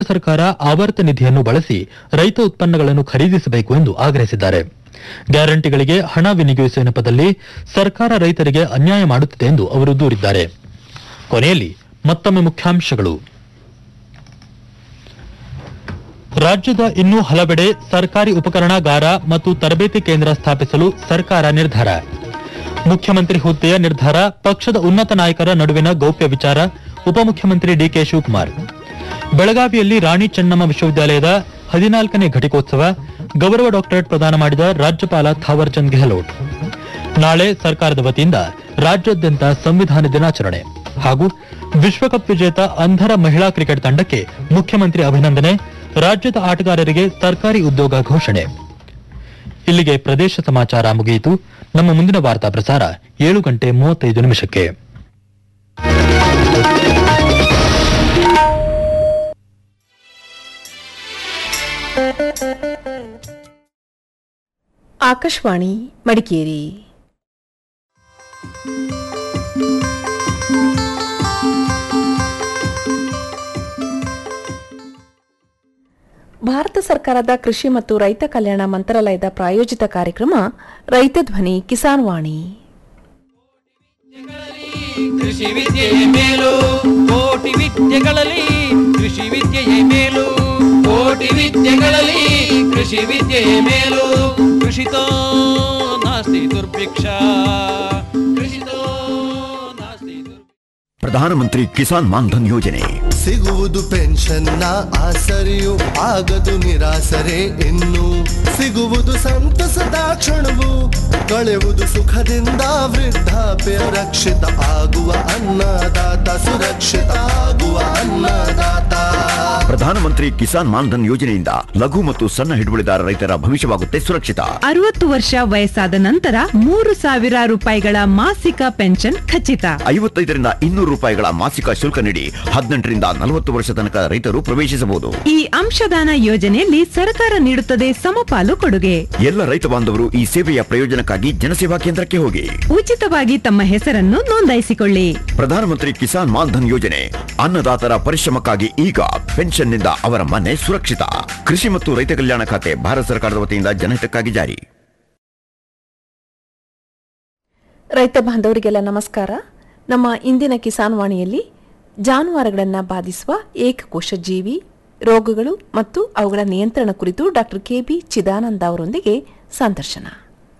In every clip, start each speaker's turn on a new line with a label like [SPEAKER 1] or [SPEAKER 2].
[SPEAKER 1] ಸರ್ಕಾರ ಆವರ್ತ ನಿಧಿಯನ್ನು ಬಳಸಿ ರೈತ ಉತ್ಪನ್ನಗಳನ್ನು ಖರೀದಿಸಬೇಕು ಎಂದು ಆಗ್ರಹಿಸಿದ್ದಾರೆ ಗ್ಯಾರಂಟಿಗಳಿಗೆ ಹಣ ವಿನಿಯೋಗಿಸುವ ನೆಪದಲ್ಲಿ ಸರ್ಕಾರ ರೈತರಿಗೆ ಅನ್ಯಾಯ ಮಾಡುತ್ತಿದೆ ಎಂದು ಅವರು ದೂರಿದ್ದಾರೆ ಕೊನೆಯಲ್ಲಿ ಮತ್ತೊಮ್ಮೆ ಮುಖ್ಯಾಂಶಗಳು ರಾಜ್ಯದ ಇನ್ನೂ ಹಲವೆಡೆ ಸರ್ಕಾರಿ ಉಪಕರಣಾಗಾರ ಮತ್ತು ತರಬೇತಿ ಕೇಂದ್ರ ಸ್ಥಾಪಿಸಲು ಸರ್ಕಾರ ನಿರ್ಧಾರ ಮುಖ್ಯಮಂತ್ರಿ ಹುದ್ದೆಯ ನಿರ್ಧಾರ ಪಕ್ಷದ ಉನ್ನತ ನಾಯಕರ ನಡುವಿನ ಗೌಪ್ಯ ವಿಚಾರ ಉಪಮುಖ್ಯಮಂತ್ರಿ ಡಿಕೆ ಶಿವಕುಮಾರ್ ಬೆಳಗಾವಿಯಲ್ಲಿ ರಾಣಿ ಚೆನ್ನಮ್ಮ ವಿಶ್ವವಿದ್ಯಾಲಯದ ಹದಿನಾಲ್ಕನೇ ಘಟಿಕೋತ್ಸವ ಗೌರವ ಡಾಕ್ಟರೇಟ್ ಪ್ರದಾನ ಮಾಡಿದ ರಾಜ್ಯಪಾಲ ಥಾವರ್ ಚಂದ್ ಗೆಹ್ಲೋಟ್ ನಾಳೆ ಸರ್ಕಾರದ ವತಿಯಿಂದ ರಾಜ್ಯಾದ್ಯಂತ ಸಂವಿಧಾನ ದಿನಾಚರಣೆ ಹಾಗೂ ವಿಶ್ವಕಪ್ ವಿಜೇತ ಅಂಧರ ಮಹಿಳಾ ಕ್ರಿಕೆಟ್ ತಂಡಕ್ಕೆ ಮುಖ್ಯಮಂತ್ರಿ ಅಭಿನಂದನೆ ರಾಜ್ಯದ ಆಟಗಾರರಿಗೆ ಸರ್ಕಾರಿ ಉದ್ಯೋಗ ಘೋಷಣೆ ಇಲ್ಲಿಗೆ ಪ್ರದೇಶ ಸಮಾಚಾರ ಮುಗಿಯಿತು ನಮ್ಮ ಮುಂದಿನ ವಾರ್ತಾ ಪ್ರಸಾರ ಏಳು ಗಂಟೆ ಮೂವತ್ತೈದು ನಿಮಿಷಕ್ಕೆ
[SPEAKER 2] ಆಕಾಶವಾಣಿ ಮಡಿಕೇರಿ ಭಾರತ ಸರ್ಕಾರದ ಕೃಷಿ ಮತ್ತು ರೈತ ಕಲ್ಯಾಣ ಮಂತ್ರಾಲಯದ ಪ್ರಾಯೋಜಿತ ಕಾರ್ಯಕ್ರಮ ರೈತ ಧ್ವನಿ ಕಿಸಾನ್ ವಾಣಿ
[SPEAKER 3] ಕೃಷಿ ವಿದ್ಯೆಯೇ ಮೇಲು ಕೋಟಿ ವಿದ್ಯೆಗಳಲ್ಲಿ ಕೃಷಿ ವಿದ್ಯೆಯೇ ಮೇಲು ಕೋಟಿ ವಿದ್ಯೆಗಳಲ್ಲಿ ಕೃಷಿ ವಿದ್ಯೆಯೇ ಮೇಲು ಕೃಷಿತೋ ನಾಸ್ತಿ ದುರ್ಭಿಕ್ಷ ಕೃಷಿತೋ ನಾಸ್ತಿ ದುರ್ಭಿಕ್ಷ
[SPEAKER 4] ಪ್ರಧಾನಮಂತ್ರಿ ಕಿಸಾನ್ ಮಾನ್ಧನ್ ಯೋಜನೆ
[SPEAKER 5] ಸಿಗುವುದು ಪೆನ್ಷನ್ನ ಆಸರೆಯು ಆಗದು ನಿರಾಸರೆ ಇನ್ನು ಸಿಗುವುದು ಸಂತಸದ ಕ್ಷಣವು ಕಳೆವುದು ಸುಖದಿಂದ ವೃದ್ಧಾಪ್ಯ ರಕ್ಷಿತ ಆಗುವ ಅನ್ನದಾತ ಸುರಕ್ಷಿತ ಆಗುವ ಅನ್ನದಾತ
[SPEAKER 4] ಪ್ರಧಾನಮಂತ್ರಿ ಕಿಸಾನ್ ಮಾನ್ಧನ್ ಯೋಜನೆಯಿಂದ ಲಘು ಮತ್ತು ಸಣ್ಣ ಹಿಡುವಳಿದಾರ ರೈತರ ಭವಿಷ್ಯವಾಗುತ್ತೆ ಸುರಕ್ಷಿತ
[SPEAKER 6] ಅರವತ್ತು ವರ್ಷ ವಯಸ್ಸಾದ ನಂತರ ಮೂರು ಸಾವಿರ ರೂಪಾಯಿಗಳ ಮಾಸಿಕ ಪೆನ್ಷನ್ ಖಚಿತ
[SPEAKER 4] ಐವತ್ತೈದರಿಂದ ಇನ್ನೂರು ರೂಪಾಯಿಗಳ ಮಾಸಿಕ ಶುಲ್ಕ ನೀಡಿ ಹದಿನೆಂಟರಿಂದ ನಲವತ್ತು ವರ್ಷ ತನಕ ರೈತರು ಪ್ರವೇಶಿಸಬಹುದು
[SPEAKER 6] ಈ ಅಂಶದಾನ ಯೋಜನೆಯಲ್ಲಿ ಸರ್ಕಾರ ನೀಡುತ್ತದೆ ಸಮಪಾಲು ಕೊಡುಗೆ
[SPEAKER 4] ಎಲ್ಲ ರೈತ ಬಾಂಧವರು ಈ ಸೇವೆಯ ಪ್ರಯೋಜನಕ್ಕಾಗಿ ಜನಸೇವಾ ಕೇಂದ್ರಕ್ಕೆ ಹೋಗಿ
[SPEAKER 6] ಉಚಿತವಾಗಿ ತಮ್ಮ ಹೆಸರನ್ನು ನೋಂದಾಯಿಸಿಕೊಳ್ಳಿ
[SPEAKER 4] ಪ್ರಧಾನಮಂತ್ರಿ ಕಿಸಾನ್ ಮಾನ್ಧನ್ ಯೋಜನೆ ಅನ್ನದಾತರ ಪರಿಶ್ರಮಕ್ಕಾಗಿ ಈಗ ಪೆನ್ಷನ್ನಿಂದ ಅವರ ಮನೆ ಸುರಕ್ಷಿತ ಕೃಷಿ ಮತ್ತು ರೈತ ಕಲ್ಯಾಣ ಖಾತೆ ಭಾರತ ಸರ್ಕಾರದ ವತಿಯಿಂದ ಜನಹಿತಕ್ಕಾಗಿ ಜಾರಿ
[SPEAKER 2] ರೈತ ಬಾಂಧವರಿಗೆಲ್ಲ ನಮಸ್ಕಾರ ನಮ್ಮ ಇಂದಿನ ಕಿಸಾನ್ ವಾಣಿಯಲ್ಲಿ ಜಾನುವಾರುಗಳನ್ನು ಬಾಧಿಸುವ ಏಕಕೋಶ ಜೀವಿ ರೋಗಗಳು ಮತ್ತು ಅವುಗಳ ನಿಯಂತ್ರಣ ಕುರಿತು ಡಾಕ್ಟರ್ ಕೆಬಿ ಚಿದಾನಂದ ಅವರೊಂದಿಗೆ ಸಂದರ್ಶನ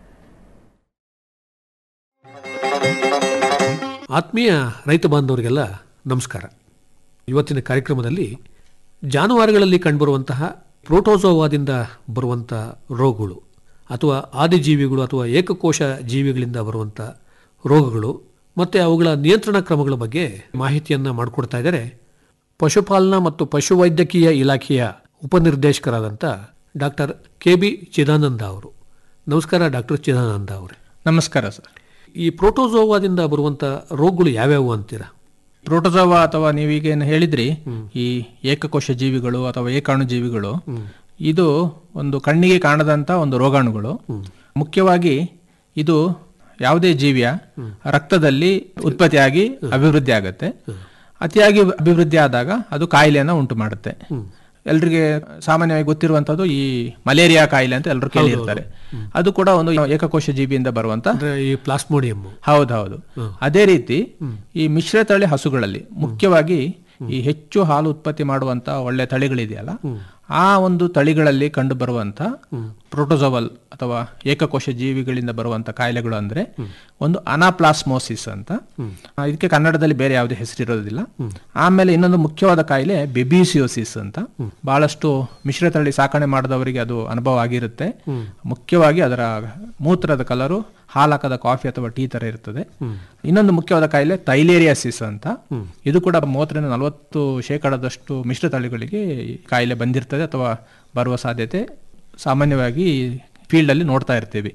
[SPEAKER 7] ಆತ್ಮೀಯ ರೈತ ಬಾಂಧವರಿಗೆಲ್ಲ ನಮಸ್ಕಾರ ಇವತ್ತಿನ ಕಾರ್ಯಕ್ರಮದಲ್ಲಿ ಜಾನುವಾರುಗಳಲ್ಲಿ ಕಂಡುಬರುವಂತಹ ಪ್ರೋಟೋಸೋವಾದಿಂದ ಬರುವಂಥ ರೋಗಗಳು ಅಥವಾ ಆದಿಜೀವಿಗಳು ಅಥವಾ ಏಕಕೋಶ ಜೀವಿಗಳಿಂದ ಬರುವಂಥ ರೋಗಗಳು ಮತ್ತು ಅವುಗಳ ನಿಯಂತ್ರಣ ಕ್ರಮಗಳ ಬಗ್ಗೆ ಮಾಹಿತಿಯನ್ನು ಮಾಡಿಕೊಡ್ತಾ ಇದ್ದಾರೆ ಪಶುಪಾಲನಾ ಮತ್ತು ಪಶುವೈದ್ಯಕೀಯ ಇಲಾಖೆಯ ಉಪನಿರ್ದೇಶಕರಾದಂಥ ಡಾಕ್ಟರ್ ಕೆ ಬಿ ಚಿದಾನಂದ ಅವರು ನಮಸ್ಕಾರ ಡಾಕ್ಟರ್ ಚಿದಾನಂದ ಅವರೇ
[SPEAKER 8] ನಮಸ್ಕಾರ ಸರ್
[SPEAKER 7] ಈ ಪ್ರೋಟೋಸೋವಾದಿಂದ ಬರುವಂಥ ರೋಗಗಳು ಯಾವ್ಯಾವು ಅಂತೀರಾ
[SPEAKER 8] ಪ್ರೋಟೋಜೋವಾ ಅಥವಾ ನೀವೀಗೇನು ಹೇಳಿದ್ರಿ ಈ ಏಕಕೋಶ ಜೀವಿಗಳು ಅಥವಾ ಏಕಾಣು ಜೀವಿಗಳು ಇದು ಒಂದು ಕಣ್ಣಿಗೆ ಕಾಣದಂತ ಒಂದು ರೋಗಾಣುಗಳು ಮುಖ್ಯವಾಗಿ ಇದು ಯಾವುದೇ ಜೀವಿಯ ರಕ್ತದಲ್ಲಿ ಉತ್ಪತ್ತಿಯಾಗಿ ಅಭಿವೃದ್ಧಿ ಆಗುತ್ತೆ ಅತಿಯಾಗಿ ಅಭಿವೃದ್ಧಿ ಆದಾಗ ಅದು ಕಾಯಿಲೆಯನ್ನ ಉಂಟು ಮಾಡುತ್ತೆ ಎಲ್ರಿಗೆ ಸಾಮಾನ್ಯವಾಗಿ ಗೊತ್ತಿರುವಂತದ್ದು ಈ ಮಲೇರಿಯಾ ಕಾಯಿಲೆ ಅಂತ ಎಲ್ಲರೂ ಕೇಳಿರ್ತಾರೆ ಅದು ಕೂಡ ಒಂದು ಏಕಕೋಶ ಜೀವಿಯಿಂದ ಬರುವಂತ
[SPEAKER 7] ಅಂದ್ರೆ ಈ ಪ್ಲಾಸ್ಮೋಡಿಯಂ
[SPEAKER 8] ಹೌದೌದು ಅದೇ ರೀತಿ ಈ ಮಿಶ್ರತಳಿ ಹಸುಗಳಲ್ಲಿ ಮುಖ್ಯವಾಗಿ ಈ ಹೆಚ್ಚು ಹಾಲು ಉತ್ಪತ್ತಿ ಮಾಡುವಂತ ಒಳ್ಳೆ ತಳಿಗಳಿದೆಯಲ್ಲ ಆ ಒಂದು ತಳಿಗಳಲ್ಲಿ ಕಂಡು ಬರುವಂತ ಪ್ರೋಟೋಸೋವಲ್ ಅಥವಾ ಏಕಕೋಶ ಜೀವಿಗಳಿಂದ ಬರುವಂತ ಕಾಯಿಲೆಗಳು ಅಂದ್ರೆ ಒಂದು ಅನಾಪ್ಲಾಸ್ಮೋಸಿಸ್ ಅಂತ ಆ, ಇದಕ್ಕೆ ಕನ್ನಡದಲ್ಲಿ ಬೇರೆ ಯಾವುದೇ ಹೆಸರಿರೋದಿಲ್ಲ ಆಮೇಲೆ ಇನ್ನೊಂದು ಮುಖ್ಯವಾದ ಕಾಯಿಲೆ ಬೆಬಿಸಿಯೋಸಿಸ್ ಅಂತ ಬಹಳಷ್ಟು ಮಿಶ್ರತಳಿ ಸಾಕಣೆ ಮಾಡಿದವರಿಗೆ ಅದು ಅನುಭವ ಆಗಿರುತ್ತೆ ಮುಖ್ಯವಾಗಿ ಅದರ ಮೂತ್ರದ ಕಲರು ಹಾಲಾಕದ ಕಾಫಿ ಅಥವಾ ಟೀ ತರ ಇರ್ತದೆ ಇನ್ನೊಂದು ಮುಖ್ಯವಾದ ಕಾಯಿಲೆ ತೈಲೇರಿಯಾಸಿಸ್ ಅಂತ ಇದು ಕೂಡ ಮೂವತ್ತರಿಂದ ನಲವತ್ತು ಶೇಕಡದಷ್ಟು ಮಿಶ್ರ ತಳಿಗಳಿಗೆ ಈ ಕಾಯಿಲೆ ಬಂದಿರ್ತದೆ ಅಥವಾ ಬರುವ ಸಾಧ್ಯತೆ ಸಾಮಾನ್ಯವಾಗಿ ಫೀಲ್ಡ್ ಅಲ್ಲಿ ನೋಡ್ತಾ ಇರ್ತೀವಿ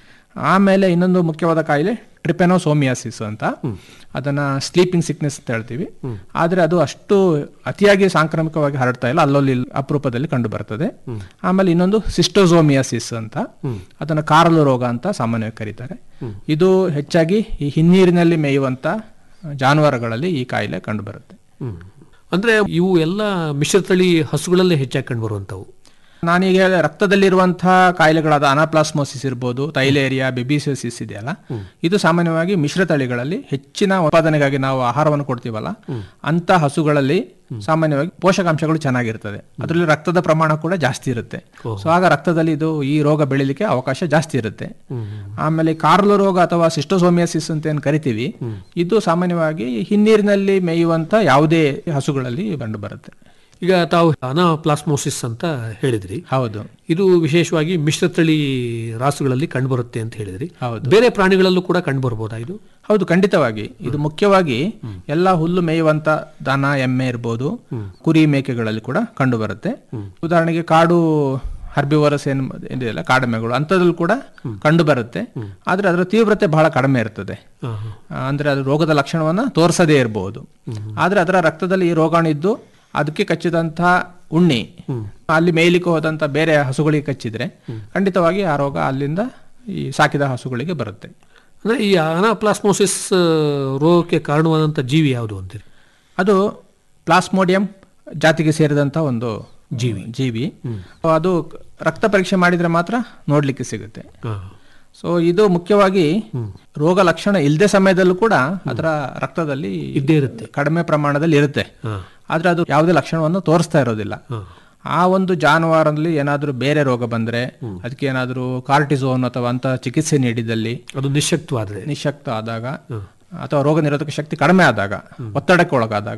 [SPEAKER 8] ಆಮೇಲೆ ಇನ್ನೊಂದು ಮುಖ್ಯವಾದ ಕಾಯಿಲೆ ಟ್ರಿಪೆನೋಸೋಮಿಯಾಸಿಸ್ ಅಂತ ಅದನ್ನ ಸ್ಲೀಪಿಂಗ್ ಸಿಕ್ನೆಸ್ ಅಂತ ಹೇಳ್ತೀವಿ ಆದ್ರೆ ಅದು ಅಷ್ಟು ಅತಿಯಾಗಿ ಸಾಂಕ್ರಾಮಿಕವಾಗಿ ಹರಡ್ತಾ ಇಲ್ಲ ಅಲ್ಲಲ್ಲಿ ಅಪರೂಪದಲ್ಲಿ ಕಂಡು ಬರ್ತದೆ ಆಮೇಲೆ ಇನ್ನೊಂದು ಸಿಸ್ಟೋಸೋಮಿಯಾಸಿಸ್ ಅಂತ ಅದನ್ನ ಕಾರಲು ರೋಗ ಅಂತ ಸಾಮಾನ್ಯವಾಗಿ ಕರೀತಾರೆ ಇದು ಹೆಚ್ಚಾಗಿ ಈ ಹಿನ್ನೀರಿನಲ್ಲಿ ಮೇಯುವಂತ ಜಾನುವಾರುಗಳಲ್ಲಿ ಈ ಕಾಯಿಲೆ ಕಂಡು ಬರುತ್ತೆ
[SPEAKER 7] ಅಂದ್ರೆ ಇವು ಎಲ್ಲ ಮಿಶ್ರತಳಿ ಹಸುಗಳಲ್ಲೇ ಹೆಚ್ಚಾಗಿ ಕಂಡು ಬರುವಂತವು
[SPEAKER 8] ನಾನೀಗ ಹೇಳಿದೆ, ರಕ್ತದಲ್ಲಿರುವಂತಹ ಕಾಯಿಲೆಗಳಾದ ಅನಾಪ್ಲಾಸ್ಮೋಸಿಸ್ ಇರ್ಬೋದು ತೈಲೇರಿಯಾ ಬೆಬಿಸೋಸಿಸ್ ಇದೆಯಲ್ಲ ಇದು ಸಾಮಾನ್ಯವಾಗಿ ಮಿಶ್ರ ತಳಿಗಳಲ್ಲಿ ಹೆಚ್ಚಿನ ಉತ್ಪಾದನೆಗಾಗಿ ನಾವು ಆಹಾರವನ್ನು ಕೊಡ್ತೀವಲ್ಲ ಅಂತ ಹಸುಗಳಲ್ಲಿ ಸಾಮಾನ್ಯವಾಗಿ ಪೋಷಕಾಂಶಗಳು ಚೆನ್ನಾಗಿರ್ತದೆ ಅದರಲ್ಲಿ ರಕ್ತದ ಪ್ರಮಾಣ ಕೂಡ ಜಾಸ್ತಿ ಇರುತ್ತೆ ಸೊ ಆಗ ರಕ್ತದಲ್ಲಿ ಇದು ಈ ರೋಗ ಬೆಳಿಲಿಕ್ಕೆ ಅವಕಾಶ ಜಾಸ್ತಿ ಇರುತ್ತೆ ಆಮೇಲೆ ಕಾರ್ಲು ರೋಗ ಅಥವಾ ಸಿಸ್ಟೋಸೋಮಿಯಾಸಿಸ್ ಅಂತ ಏನು ಕರಿತೀವಿ ಇದು ಸಾಮಾನ್ಯವಾಗಿ ಹಿನ್ನೀರಿನಲ್ಲಿ ಮೇಯುವಂತ ಯಾವುದೇ ಹಸುಗಳಲ್ಲಿ ಕಂಡು ಬರುತ್ತೆ
[SPEAKER 7] ಈಗ ತಾವು ಅನಾಪ್ಲಾಸ್ಮೋಸಿಸ್ ಅಂತ ಹೇಳಿದ್ರಿ
[SPEAKER 8] ಹೌದು
[SPEAKER 7] ಇದು ವಿಶೇಷವಾಗಿ ಮಿಶ್ರತಳಿ ರಾಸುಗಳಲ್ಲಿ ಕಂಡುಬರುತ್ತೆ ಅಂತ ಹೇಳಿದ್ರಿ
[SPEAKER 8] ಹೌದು.
[SPEAKER 7] ಬೇರೆ ಪ್ರಾಣಿಗಳಲ್ಲೂ ಕೂಡ ಕಂಡು ಬರ್ಬೋದಾ ಇದು
[SPEAKER 8] ಹೌದು ಖಂಡಿತವಾಗಿ ಇದು ಮುಖ್ಯವಾಗಿ ಎಲ್ಲ ಹುಲ್ಲು ಮೇಯುವಂತ ದನ ಎಮ್ಮೆ ಇರ್ಬೋದು ಕುರಿ ಮೇಕೆಗಳಲ್ಲಿ ಕೂಡ ಕಂಡು ಬರುತ್ತೆ ಉದಾಹರಣೆಗೆ ಕಾಡು ಹರ್ಬಿವರಸ್ ಏನ್ ಇದೆಯಲ್ಲ ಕಾಡೆಮ್ಮೆಗಳು ಅಂಥದ್ರಲ್ಲಿ ಕೂಡ ಕಂಡು ಬರುತ್ತೆ ಆದ್ರೆ ಅದರ ತೀವ್ರತೆ ಬಹಳ ಕಡಿಮೆ ಇರ್ತದೆ ಆ, ಅಂದ್ರೆ ಅದು ರೋಗದ ಲಕ್ಷಣವನ್ನ ತೋರಿಸದೇ ಇರಬಹುದು ಆದ್ರೆ ಅದರ ರಕ್ತದಲ್ಲಿ ಈ ರೋಗಾಣು ಇದ್ದು ಅದಕ್ಕೆ ಕಚ್ಚಿದಂತಹ ಉಣ್ಣಿ ಅಲ್ಲಿ ಮೇಯ್ಲಿಕ್ಕೆ ಹೋದಂತ ಬೇರೆ ಹಸುಗಳಿಗೆ ಕಚ್ಚಿದ್ರೆ ಖಂಡಿತವಾಗಿ ಆ ರೋಗ ಅಲ್ಲಿಂದ ಈ ಸಾಕಿದ ಹಸುಗಳಿಗೆ ಬರುತ್ತೆ
[SPEAKER 7] ಅಂದ್ರೆ ಈ ಅನಾಪ್ಲಾಸ್ಮೋಸಿಸ್ ರೋಗಕ್ಕೆ ಕಾರಣವಾದಂತ ಜೀವಿ ಯಾವುದು ಅಂತೀರಿ
[SPEAKER 8] ಅದು ಪ್ಲಾಸ್ಮೋಡಿಯಂ ಜಾತಿಗೆ ಸೇರಿದಂತ ಒಂದು ಜೀವಿ ಜೀವಿ ಅದು ರಕ್ತ ಪರೀಕ್ಷೆ ಮಾಡಿದ್ರೆ ಮಾತ್ರ ನೋಡ್ಲಿಕ್ಕೆ ಸಿಗುತ್ತೆ ಸೊ ಇದು ಮುಖ್ಯವಾಗಿ ರೋಗ ಲಕ್ಷಣ ಇಲ್ಲದೆ ಸಮಯದಲ್ಲೂ ಕೂಡ ಅದರ ರಕ್ತದಲ್ಲಿ
[SPEAKER 7] ಇದ್ದೇ ಇರುತ್ತೆ
[SPEAKER 8] ಕಡಿಮೆ ಪ್ರಮಾಣದಲ್ಲಿ ಇರುತ್ತೆ ಆದ್ರೆ ಅದು ಯಾವುದೇ ಲಕ್ಷಣವನ್ನು ತೋರಿಸ್ತಾ ಇರೋದಿಲ್ಲ ಆ ಒಂದು ಜಾನುವಾರಲ್ಲಿ ಏನಾದರೂ ಬೇರೆ ರೋಗ ಬಂದ್ರೆ ಅದಕ್ಕೆ ಏನಾದರೂ ಕಾರ್ಟಿಸೋನ್ ಅಥವಾ ಅಂತ ಚಿಕಿತ್ಸೆ ನೀಡಿದಲ್ಲಿ
[SPEAKER 7] ಅದು ನಿಶಕ್ತವಾದ್ರೆ
[SPEAKER 8] ನಿಶಕ್ತ ಆದಾಗ ಅಥವಾ ರೋಗ ನಿರೋಧಕ ಶಕ್ತಿ ಕಡಿಮೆ ಆದಾಗ ಒತ್ತಡಕ್ಕೆ ಒಳಗಾದಾಗ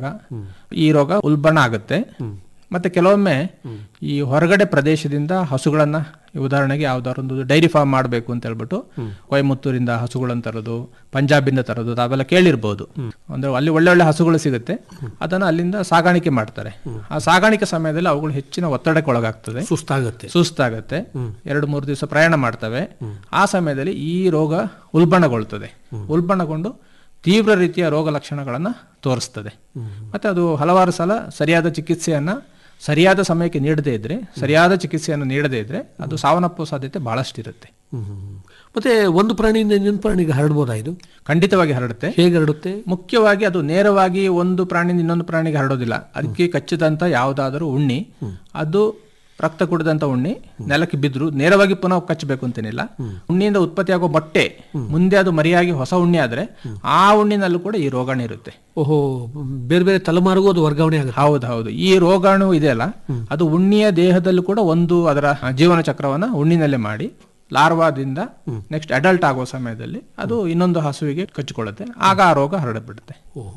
[SPEAKER 8] ಈ ರೋಗ ಉಲ್ಬಣ ಆಗುತ್ತೆ ಮತ್ತೆ ಕೆಲವೊಮ್ಮೆ ಈ ಹೊರಗಡೆ ಪ್ರದೇಶದಿಂದ ಹಸುಗಳನ್ನ ಈ ಉದಾಹರಣೆಗೆ ಯಾವ್ದಾದ್ರು ಒಂದು ಡೈರಿ ಫಾರ್ಮ್ ಮಾಡಬೇಕು ಅಂತ ಹೇಳ್ಬಿಟ್ಟು ಕೊಯಮತ್ತೂರಿಂದ ಹಸುಗಳನ್ನ ತರೋದು ಪಂಜಾಬಿಂದ ತರೋದು ತಾವೆಲ್ಲ ಕೇಳಿರ್ಬೋದು ಅಂದ್ರೆ ಅಲ್ಲಿ ಒಳ್ಳೆ ಒಳ್ಳೆ ಹಸುಗಳು ಸಿಗುತ್ತೆ ಅದನ್ನ ಅಲ್ಲಿಂದ ಸಾಗಾಣಿಕೆ ಮಾಡ್ತಾರೆ ಆ ಸಾಗಾಣಿಕೆ ಸಮಯದಲ್ಲಿ ಅವುಗಳು ಹೆಚ್ಚಿನ ಒತ್ತಡಕ್ಕೆ ಒಳಗಾಗ್ತದೆ
[SPEAKER 7] ಸುಸ್ತಾಗತ್ತೆ
[SPEAKER 8] ಸುಸ್ತಾಗತ್ತೆ ಎರಡು ಮೂರು ದಿವಸ ಪ್ರಯಾಣ ಮಾಡ್ತವೆ ಆ ಸಮಯದಲ್ಲಿ ಈ ರೋಗ ಉಲ್ಬಣಗೊಳ್ತದೆ ಉಲ್ಬಣಗೊಂಡು ತೀವ್ರ ರೀತಿಯ ರೋಗ ಲಕ್ಷಣಗಳನ್ನ ತೋರಿಸ್ತದೆ ಮತ್ತೆ ಅದು ಹಲವಾರು ಸಲ ಸರಿಯಾದ ಚಿಕಿತ್ಸೆಯನ್ನ ಸರಿಯಾದ ಸಮಯಕ್ಕೆ ನೀಡದೇ ಇದ್ರೆ ಸರಿಯಾದ ಚಿಕಿತ್ಸೆಯನ್ನು ನೀಡದೇ ಇದ್ರೆ ಅದು ಸಾವನ್ನಪ್ಪುವ ಸಾಧ್ಯತೆ ಬಹಳಷ್ಟಿರುತ್ತೆ
[SPEAKER 7] ಮತ್ತೆ ಒಂದು ಪ್ರಾಣಿಯಿಂದ ಇನ್ನೊಂದು ಪ್ರಾಣಿಗೆ ಹರಡ್ಬೋದಾ ಇದು
[SPEAKER 8] ಖಂಡಿತವಾಗಿ ಹರಡುತ್ತೆ
[SPEAKER 7] ಹೇಗೆ ಹರಡುತ್ತೆ
[SPEAKER 8] ಮುಖ್ಯವಾಗಿ ಅದು ನೇರವಾಗಿ ಒಂದು ಪ್ರಾಣಿಯಿಂದ ಇನ್ನೊಂದು ಪ್ರಾಣಿಗೆ ಹರಡೋದಿಲ್ಲ ಅದಕ್ಕೆ ಕಚ್ಚಿದಂತ ಯಾವುದಾದರೂ ಉಣ್ಣಿ ಅದು ರಕ್ತ ಕುಡಿದಂತ ಉಣ್ಣಿ ನೆಲಕ್ಕೆ ಬಿದ್ರು ನೇರವಾಗಿ ಪುನಃ ಕಚ್ಚಬೇಕು ಅಂತೇನಿಲ್ಲ ಉಣ್ಣಿಯಿಂದ ಉತ್ಪತ್ತಿಯಾಗೋ ಮೊಟ್ಟೆ ಮುಂದೆ ಅದು ಮರಿಯಾಗಿ ಹೊಸ ಉಣ್ಣಿ ಆದ್ರೆ ಆ ಉಣ್ಣಿನಲ್ಲೂ ಕೂಡ ಈ ರೋಗಾಣು ಇರುತ್ತೆ
[SPEAKER 7] ಓಹೋ ಬೇರೆ ಬೇರೆ ತಲೆಮಾರಿಗೂ ಅದು ವರ್ಗಾವಣೆ ಆಗುತ್ತೆ
[SPEAKER 8] ಹೌದು ಹೌದು ಈ ರೋಗಾಣು ಇದೆಯಲ್ಲ ಅದು ಉಣ್ಣಿಯ ದೇಹದಲ್ಲೂ ಕೂಡ ಒಂದು ಅದರ ಜೀವನ ಚಕ್ರವನ್ನ ಉಣ್ಣಿನಲ್ಲೇ ಮಾಡಿ ಲಾರ್ವಾದಿಂದ ನೆಕ್ಸ್ಟ್ ಅಡಲ್ಟ್ ಆಗೋ ಸಮಯದಲ್ಲಿ ಅದು ಇನ್ನೊಂದು ಹಸುವಿಗೆ ಕಚ್ಚಿಕೊಳ್ಳುತ್ತೆ ಆಗ ಆ ರೋಗ ಹರಡಬಿಡುತ್ತೆ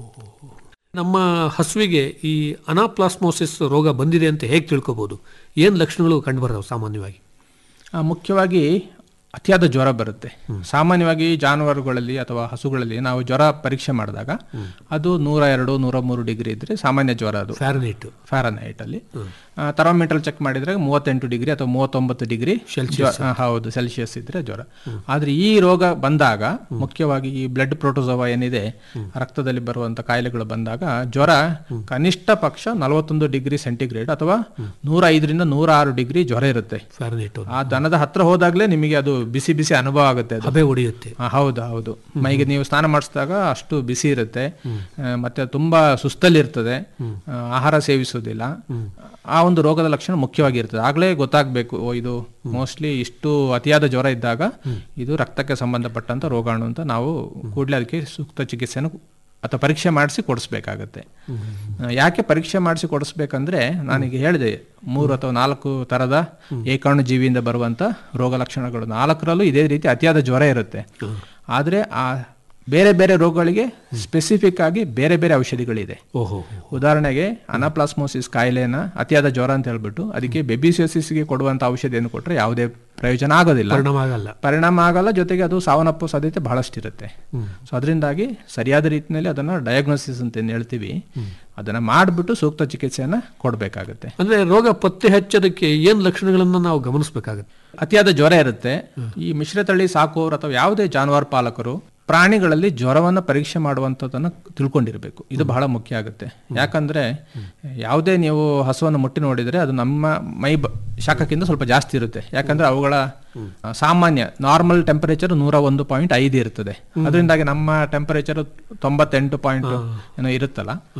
[SPEAKER 7] ನಮ್ಮ ಹಸುವಿಗೆ ಈ ಅನಾಪ್ಲಾಸ್ಮೋಸಿಸ್ ರೋಗ ಬಂದಿದೆ ಅಂತ ಹೇಗೆ ತಿಳ್ಕೊಬಹುದು ಏನು ಲಕ್ಷಣಗಳು ಕಂಡುಬರ್ತವೆ ಸಾಮಾನ್ಯವಾಗಿ
[SPEAKER 8] ಆ, ಮುಖ್ಯವಾಗಿ ಅತಿಯಾದ ಜ್ವರ ಬರುತ್ತೆ ಸಾಮಾನ್ಯವಾಗಿ ಜಾನುವಾರುಗಳಲ್ಲಿ ಅಥವಾ ಹಸುಗಳಲ್ಲಿ ನಾವು ಜ್ವರ ಪರೀಕ್ಷೆ ಮಾಡಿದಾಗ ಅದು ನೂರ ಎರಡು ನೂರ ಮೂರು ಡಿಗ್ರಿ ಇದ್ರೆ ಸಾಮಾನ್ಯ ಜ್ವರ ಅದು
[SPEAKER 7] ಫ್ಯಾರನೈಟ್
[SPEAKER 8] ಫ್ಯಾರನೈಟ್ ಅಲ್ಲಿ ಥರ್ಮೋಮೀಟರ್ ಚೆಕ್ ಮಾಡಿದ್ರೆ ಮೂವತ್ತೆಂಟು ಡಿಗ್ರಿ ಅಥವಾ ಮೂವತ್ತೊಂಬತ್ತು ಡಿಗ್ರಿ ಹೌದು ಸೆಲ್ಸಿಯಸ್ ಇದ್ರೆ ಜ್ವರ ಆದ್ರೆ ಈ ರೋಗ ಬಂದಾಗ ಮುಖ್ಯವಾಗಿ ಈ ಬ್ಲಡ್ ಪ್ರೋಟೋಸೋವಾ ಏನಿದೆ ರಕ್ತದಲ್ಲಿ ಬರುವಂತ ಕಾಯಿಲೆಗಳು ಬಂದಾಗ ಜ್ವರ ಕನಿಷ್ಠ ಪಕ್ಷ ನಲವತ್ತೊಂದು ಡಿಗ್ರಿ ಸೆಂಟಿಗ್ರೇಡ್ ಅಥವಾ ನೂರ ಐದರಿಂದ ನೂರ ಆರು ಡಿಗ್ರಿ ಜ್ವರ ಇರುತ್ತೆ
[SPEAKER 7] ಫ್ಯಾರನೈಟ್
[SPEAKER 8] ಆ ದನದ ಹತ್ರ ಹೋದಾಗ್ಲೇ ನಿಮಗೆ ಅದು ಬಿಸಿ ಬಿಸಿ ಅನುಭವ ಆಗುತ್ತೆ ಅದು.
[SPEAKER 7] ಹಬೆ ಹೊಡೆಯುತ್ತೆ
[SPEAKER 8] ಆ, ಹೌದು ಹೌದು ಮೈಗೆ ನೀವು ಸ್ನಾನ ಮಾಡಿಸಿದಾಗ ಅಷ್ಟು ಬಿಸಿ ಇರುತ್ತೆ ಆ, ಮತ್ತೆ ತುಂಬಾ ಸುಸ್ತಲ್ಲಿರ್ತದೆ ಆ, ಆಹಾರ ಸೇವಿಸೋದಿಲ್ಲ ಆ ಒಂದು ರೋಗದ ಲಕ್ಷಣ ಮುಖ್ಯವಾಗಿ ಇರ್ತದೆ ಆಗ್ಲೇ ಗೊತ್ತಾಗ್ಬೇಕು ಓ ಇದು ಮೋಸ್ಟ್ಲಿ ಇಷ್ಟು ಅತಿಯಾದ ಜ್ವರ ಇದ್ದಾಗ ಇದು ರಕ್ತಕ್ಕೆ ಸಂಬಂಧಪಟ್ಟಂತ ರೋಗಾಣು ಅಂತ ನಾವು ಕೂಡಲೇ ಅದಕ್ಕೆ ಸೂಕ್ತ ಚಿಕಿತ್ಸೆಯನ್ನು ಅಥವಾ ಪರೀಕ್ಷೆ ಮಾಡಿಸಿ ಕೊಡಿಸ್ಬೇಕಾಗತ್ತೆ ಆ, ಯಾಕೆ ಪರೀಕ್ಷೆ ಮಾಡಿಸಿ ಕೊಡಿಸ್ಬೇಕಂದ್ರೆ ನಾನೀಗ ಹೇಳಿದೆ ಮೂರು ಅಥವಾ ನಾಲ್ಕು ತರದ ಏಕಾಣು ಜೀವಿಯಿಂದ ಬರುವಂತ ರೋಗ ಲಕ್ಷಣಗಳು ನಾಲ್ಕರಲ್ಲೂ ಇದೇ ರೀತಿ ಅತಿಯಾದ ಜ್ವರ ಇರುತ್ತೆ ಆದ್ರೆ ಆ ಬೇರೆ ಬೇರೆ ರೋಗಗಳಿಗೆ ಸ್ಪೆಸಿಫಿಕ್ ಆಗಿ ಬೇರೆ ಬೇರೆ ಔಷಧಿಗಳಿದೆ
[SPEAKER 7] ಓಹೋ
[SPEAKER 8] ಉದಾಹರಣೆಗೆ ಅನಾಪ್ಲಾಸ್ಮೋಸಿಸ್ ಕಾಯಿಲೆನ ಅತಿಯಾದ ಜ್ವರ ಅಂತ ಹೇಳ್ಬಿಟ್ಟು ಅದಕ್ಕೆ ಬೆಬಿಸಿಯೋಸಿಸ್ಗೆ ಕೊಡುವಂತ ಔಷಧಿಯನ್ನು ಕೊಟ್ರೆ ಯಾವುದೇ ಪ್ರಯೋಜನ ಆಗೋದಿಲ್ಲ
[SPEAKER 7] ಪರಿಣಾಮ ಆಗಲ್ಲ
[SPEAKER 8] ಪರಿಣಾಮ ಆಗಲ್ಲ ಜೊತೆಗೆ ಅದು ಸಾವನ್ನಪ್ಪೋ ಸಾಧ್ಯತೆ ಬಹಳಷ್ಟಿರುತ್ತೆ ಸೊ ಅದರಿಂದಾಗಿ ಸರಿಯಾದ ರೀತಿಯಲ್ಲಿ ಅದನ್ನ ಡಯಾಗ್ನೋಸಿಸ್ ಅಂತ ಏನ್ ಹೇಳ್ತೀವಿ ಅದನ್ನ ಮಾಡಿಬಿಟ್ಟು ಸೂಕ್ತ ಚಿಕಿತ್ಸೆಯನ್ನ ಕೊಡಬೇಕಾಗುತ್ತೆ
[SPEAKER 7] ಅಂದ್ರೆ ರೋಗ ಪತ್ತೆ ಹಚ್ಚೋದಕ್ಕೆ ಏನ್ ಲಕ್ಷಣಗಳನ್ನ ನಾವು ಗಮನಿಸಬೇಕಾಗುತ್ತೆ
[SPEAKER 8] ಅತಿಯಾದ ಜ್ವರ ಇರುತ್ತೆ ಈ ಮಿಶ್ರತಳಿ ಸಾಕುವವರು ಅಥವಾ ಯಾವುದೇ ಜಾನುವಾರು ಪಾಲಕರು ಪ್ರಾಣಿಗಳಲ್ಲಿ ಜ್ವರವನ್ನು ಪರೀಕ್ಷೆ ಮಾಡುವಂಥದ್ದನ್ನ ತಿಳ್ಕೊಂಡಿರ್ಬೇಕು ಇದು ಬಹಳ ಮುಖ್ಯ ಆಗುತ್ತೆ ಯಾಕಂದ್ರೆ ಯಾವುದೇ ನೀವು ಹಸುವನ್ನು ಮುಟ್ಟಿ ನೋಡಿದ್ರೆ ಅದು ನಮ್ಮ ಮೈ ಬ- ಶಾಖಕ್ಕಿಂತ ಸ್ವಲ್ಪ ಜಾಸ್ತಿ ಇರುತ್ತೆ ಯಾಕಂದ್ರೆ ಅವುಗಳ ಆ, ಸಾಮಾನ್ಯ ನಾರ್ಮಲ್ ಟೆಂಪರೇಚರ್ ನೂರ ಒಂದು ಪಾಯಿಂಟ್ ಐದು ಇರ್ತದೆ ಅದರಿಂದಾಗಿ ನಮ್ಮ ಟೆಂಪರೇಚರ್ ತೊಂಬತ್ತೆಂಟು ಪಾಯಿಂಟ್ ಏನೋ ಇರುತ್ತಲ್ಲ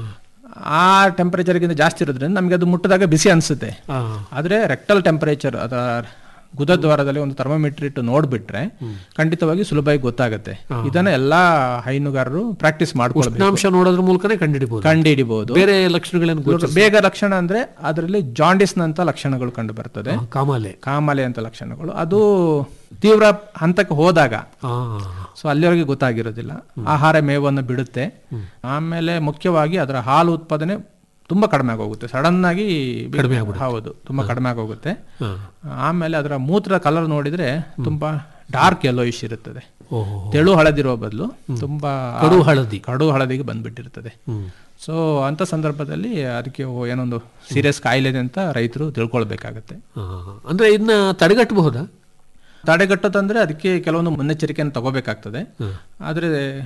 [SPEAKER 8] ಆ ಟೆಂಪರೇಚರ್ಗಿಂತ ಜಾಸ್ತಿ ಇರೋದ್ರಿಂದ ನಮಗೆ ಅದು ಮುಟ್ಟಿದಾಗ ಬಿಸಿ ಅನಿಸುತ್ತೆ ಆದರೆ ರೆಕ್ಟಲ್ ಟೆಂಪರೇಚರ್ ಅಥವಾ ಗುದದ್ವಾರದಲ್ಲಿ ಒಂದು ಥರ್ಮೋಮೀಟರ್ ಇಟ್ಟು ನೋಡ್ಬಿಟ್ರೆ ಖಂಡಿತವಾಗಿ ಸುಲಭವಾಗಿ ಗೊತ್ತಾಗುತ್ತೆ ಇದನ್ನ ಎಲ್ಲಾ ಹೈನುಗಾರರು ಪ್ರಾಕ್ಟೀಸ್ ಮಾಡ್ಕೊಳ್ಬೇಕು
[SPEAKER 7] ಉಷ್ಣಾಂಶ ನೋಡೋದ್ರ ಮೂಲಕನೇ ಕಂಡುಹಿಡಿಬಹುದು
[SPEAKER 8] ಕಂಡುಹಿಡಿಬಹುದು
[SPEAKER 7] ಬೇರೆ ಲಕ್ಷಣಗಳೇನು ಗೋಚರಿಸ
[SPEAKER 8] ಬೇಗ ಲಕ್ಷಣ ಅಂದ್ರೆ ಅದರಲ್ಲಿ ಜಾಂಡಿಸ್ನಂತ ಲಕ್ಷಣಗಳು ಕಂಡು ಬರ್ತದೆ
[SPEAKER 7] ಕಾಮಾಲೆ
[SPEAKER 8] ಕಾಮಾಲೆ ಅಂತ ಲಕ್ಷಣಗಳು ಅದು ತೀವ್ರ ಹಂತಕ್ಕೆ ಹೋದಾಗ
[SPEAKER 7] ಆ,
[SPEAKER 8] ಸೊ ಅಲ್ಲಿವರೆಗೆ ಗೊತ್ತಾಗಿರೋದಿಲ್ಲ ಆಹಾರ ಮೇವನ್ನು ಬಿಡುತ್ತೆ ಆಮೇಲೆ ಮುಖ್ಯವಾಗಿ ಅದರ ಹಾಲು ಉತ್ಪಾದನೆ ತುಂಬಾ ಕಡಿಮೆ ಆಗೋಗುತ್ತೆ ಸಡನ್ ಆಗಿ
[SPEAKER 7] ಕಡಿಮೆ
[SPEAKER 8] ಹೌದು ತುಂಬಾ ಕಡಿಮೆ ಆಗೋಗುತ್ತೆ
[SPEAKER 7] ಹಾ.
[SPEAKER 8] ಆಮೇಲೆ ಅದರ ಮೂತ್ರ ಕಲರ್ ನೋಡಿದ್ರೆ ತುಂಬಾ ಡಾರ್ಕ್ ಯೆಲ್ಲೋಯಿಶ್ ಇರುತ್ತದೆ
[SPEAKER 7] ಓಹೋ
[SPEAKER 8] ತೆಳು ಹಳದಿರೋ ಬದಲು ತುಂಬಾ
[SPEAKER 7] ಕಡು ಹಳದಿ.
[SPEAKER 8] ಕಡು ಹಳದಿಗೆ ಬಂದ್ಬಿಟ್ಟಿರ್ತದೆ ಸೊ ಅಂತ ಸಂದರ್ಭದಲ್ಲಿ ಅದಕ್ಕೆ ಓ ಏನೊಂದು ಸೀರಿಯಸ್ ಕಾಯಿಲೆ ಇದೆ ಅಂತ ರೈತರು ತಿಳ್ಕೊಳ್ಬೇಕಾಗತ್ತೆ
[SPEAKER 7] ಆ, ಅಂದ್ರೆ ಇದನ್ನ ತಡೆಗಟ್ಟಬಹುದಾ
[SPEAKER 8] ತಡೆಗಟ್ಟೋದಂದ್ರೆ ಅದಕ್ಕೆ ಕೆಲವೊಂದು ಮುನ್ನೆಚ್ಚರಿಕೆಯನ್ನು ತಗೋಬೇಕಾಗ್ತದೆ ಆದ್ರೆ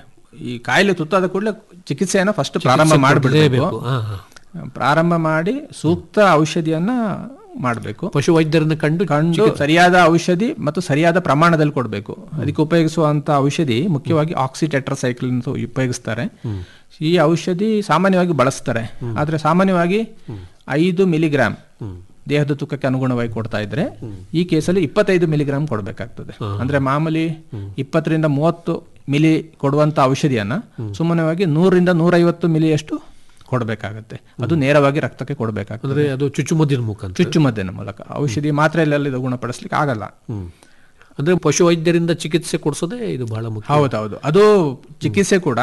[SPEAKER 8] ಈ ಕಾಯಿಲೆ ತುತ್ತಾದ ಕೂಡಲೇ ಚಿಕಿತ್ಸೆಯನ್ನ ಫಸ್ಟ್ ಪ್ರಾರಂಭ ಮಾಡಿಬಿಡಬೇಕು
[SPEAKER 7] ಬೇಕು. ಆ, ಆ.
[SPEAKER 8] ಪ್ರಾರಂಭ ಮಾಡಿ ಸೂಕ್ತ ಔಷಧಿಯನ್ನ ಮಾಡಬೇಕು
[SPEAKER 7] ಪಶು ವೈದ್ಯರನ್ನ ಕಂಡು
[SPEAKER 8] ಕಂಡು ಸರಿಯಾದ ಔಷಧಿ ಮತ್ತು ಸರಿಯಾದ ಪ್ರಮಾಣದಲ್ಲಿ ಕೊಡಬೇಕು ಅದಕ್ಕೆ ಉಪಯೋಗಿಸುವಂತ ಔಷಧಿ ಮುಖ್ಯವಾಗಿ ಆಕ್ಸಿಟೆಟ್ರಸೈಕ್ಲಿನ್ ಅಂತ ಉಪಯೋಗಿಸ್ತಾರೆ ಈ ಔಷಧಿ ಸಾಮಾನ್ಯವಾಗಿ ಬಳಸ್ತಾರೆ ಆದ್ರೆ ಸಾಮಾನ್ಯವಾಗಿ ಐದು ಮಿಲಿಗ್ರಾಮ್ ದೇಹದ ತೂಕಕ್ಕೆ ಅನುಗುಣವಾಗಿ ಕೊಡ್ತಾ ಇದ್ರೆ ಈ ಕೇಸಲ್ಲಿ ಇಪ್ಪತ್ತೈದು ಮಿಲಿಗ್ರಾಮ್ ಕೊಡಬೇಕಾಗ್ತದೆ ಅಂದ್ರೆ ಮಾಮೂಲಿ ಇಪ್ಪತ್ತರಿಂದ ಮೂವತ್ತು ಮಿಲಿ ಕೊಡುವಂತ ಔಷಧಿಯನ್ನ ಸುಮ್ಮನೆವಾಗಿ ನೂರರಿಂದ ನೂರೈವತ್ತು ಮಿಲಿಯಷ್ಟು ಕೊಡಬೇಕಾಗತ್ತೆ ಅದು ನೇರವಾಗಿ ರಕ್ತಕ್ಕೆ ಕೊಡಬೇಕಾಗ್ತದೆ
[SPEAKER 7] ಅಂದ್ರೆ ಅದು ಚುಚ್ಚುಮದ್ದಿನ ಮುಖಾಂತರ
[SPEAKER 8] ಚುಚ್ಚುಮದ್ದಿನ ಮೂಲಕ ಔಷಧಿ ಮಾತ್ರೆಯಲ್ಲಿ ಇದು ಗುಣಪಡಿಸ್ಲಿಕ್ಕೆ ಆಗಲ್ಲ
[SPEAKER 7] ಹ್ಮ್. ಅಂದ್ರೆ ಪಶು ವೈದ್ಯರಿಂದ ಚಿಕಿತ್ಸೆ ಕೊಡಿಸೋದೇ ಇದು ಬಹಳ ಮುಖ್ಯ
[SPEAKER 8] ಹೌದೌದು ಅದು ಚಿಕಿತ್ಸೆ ಕೂಡ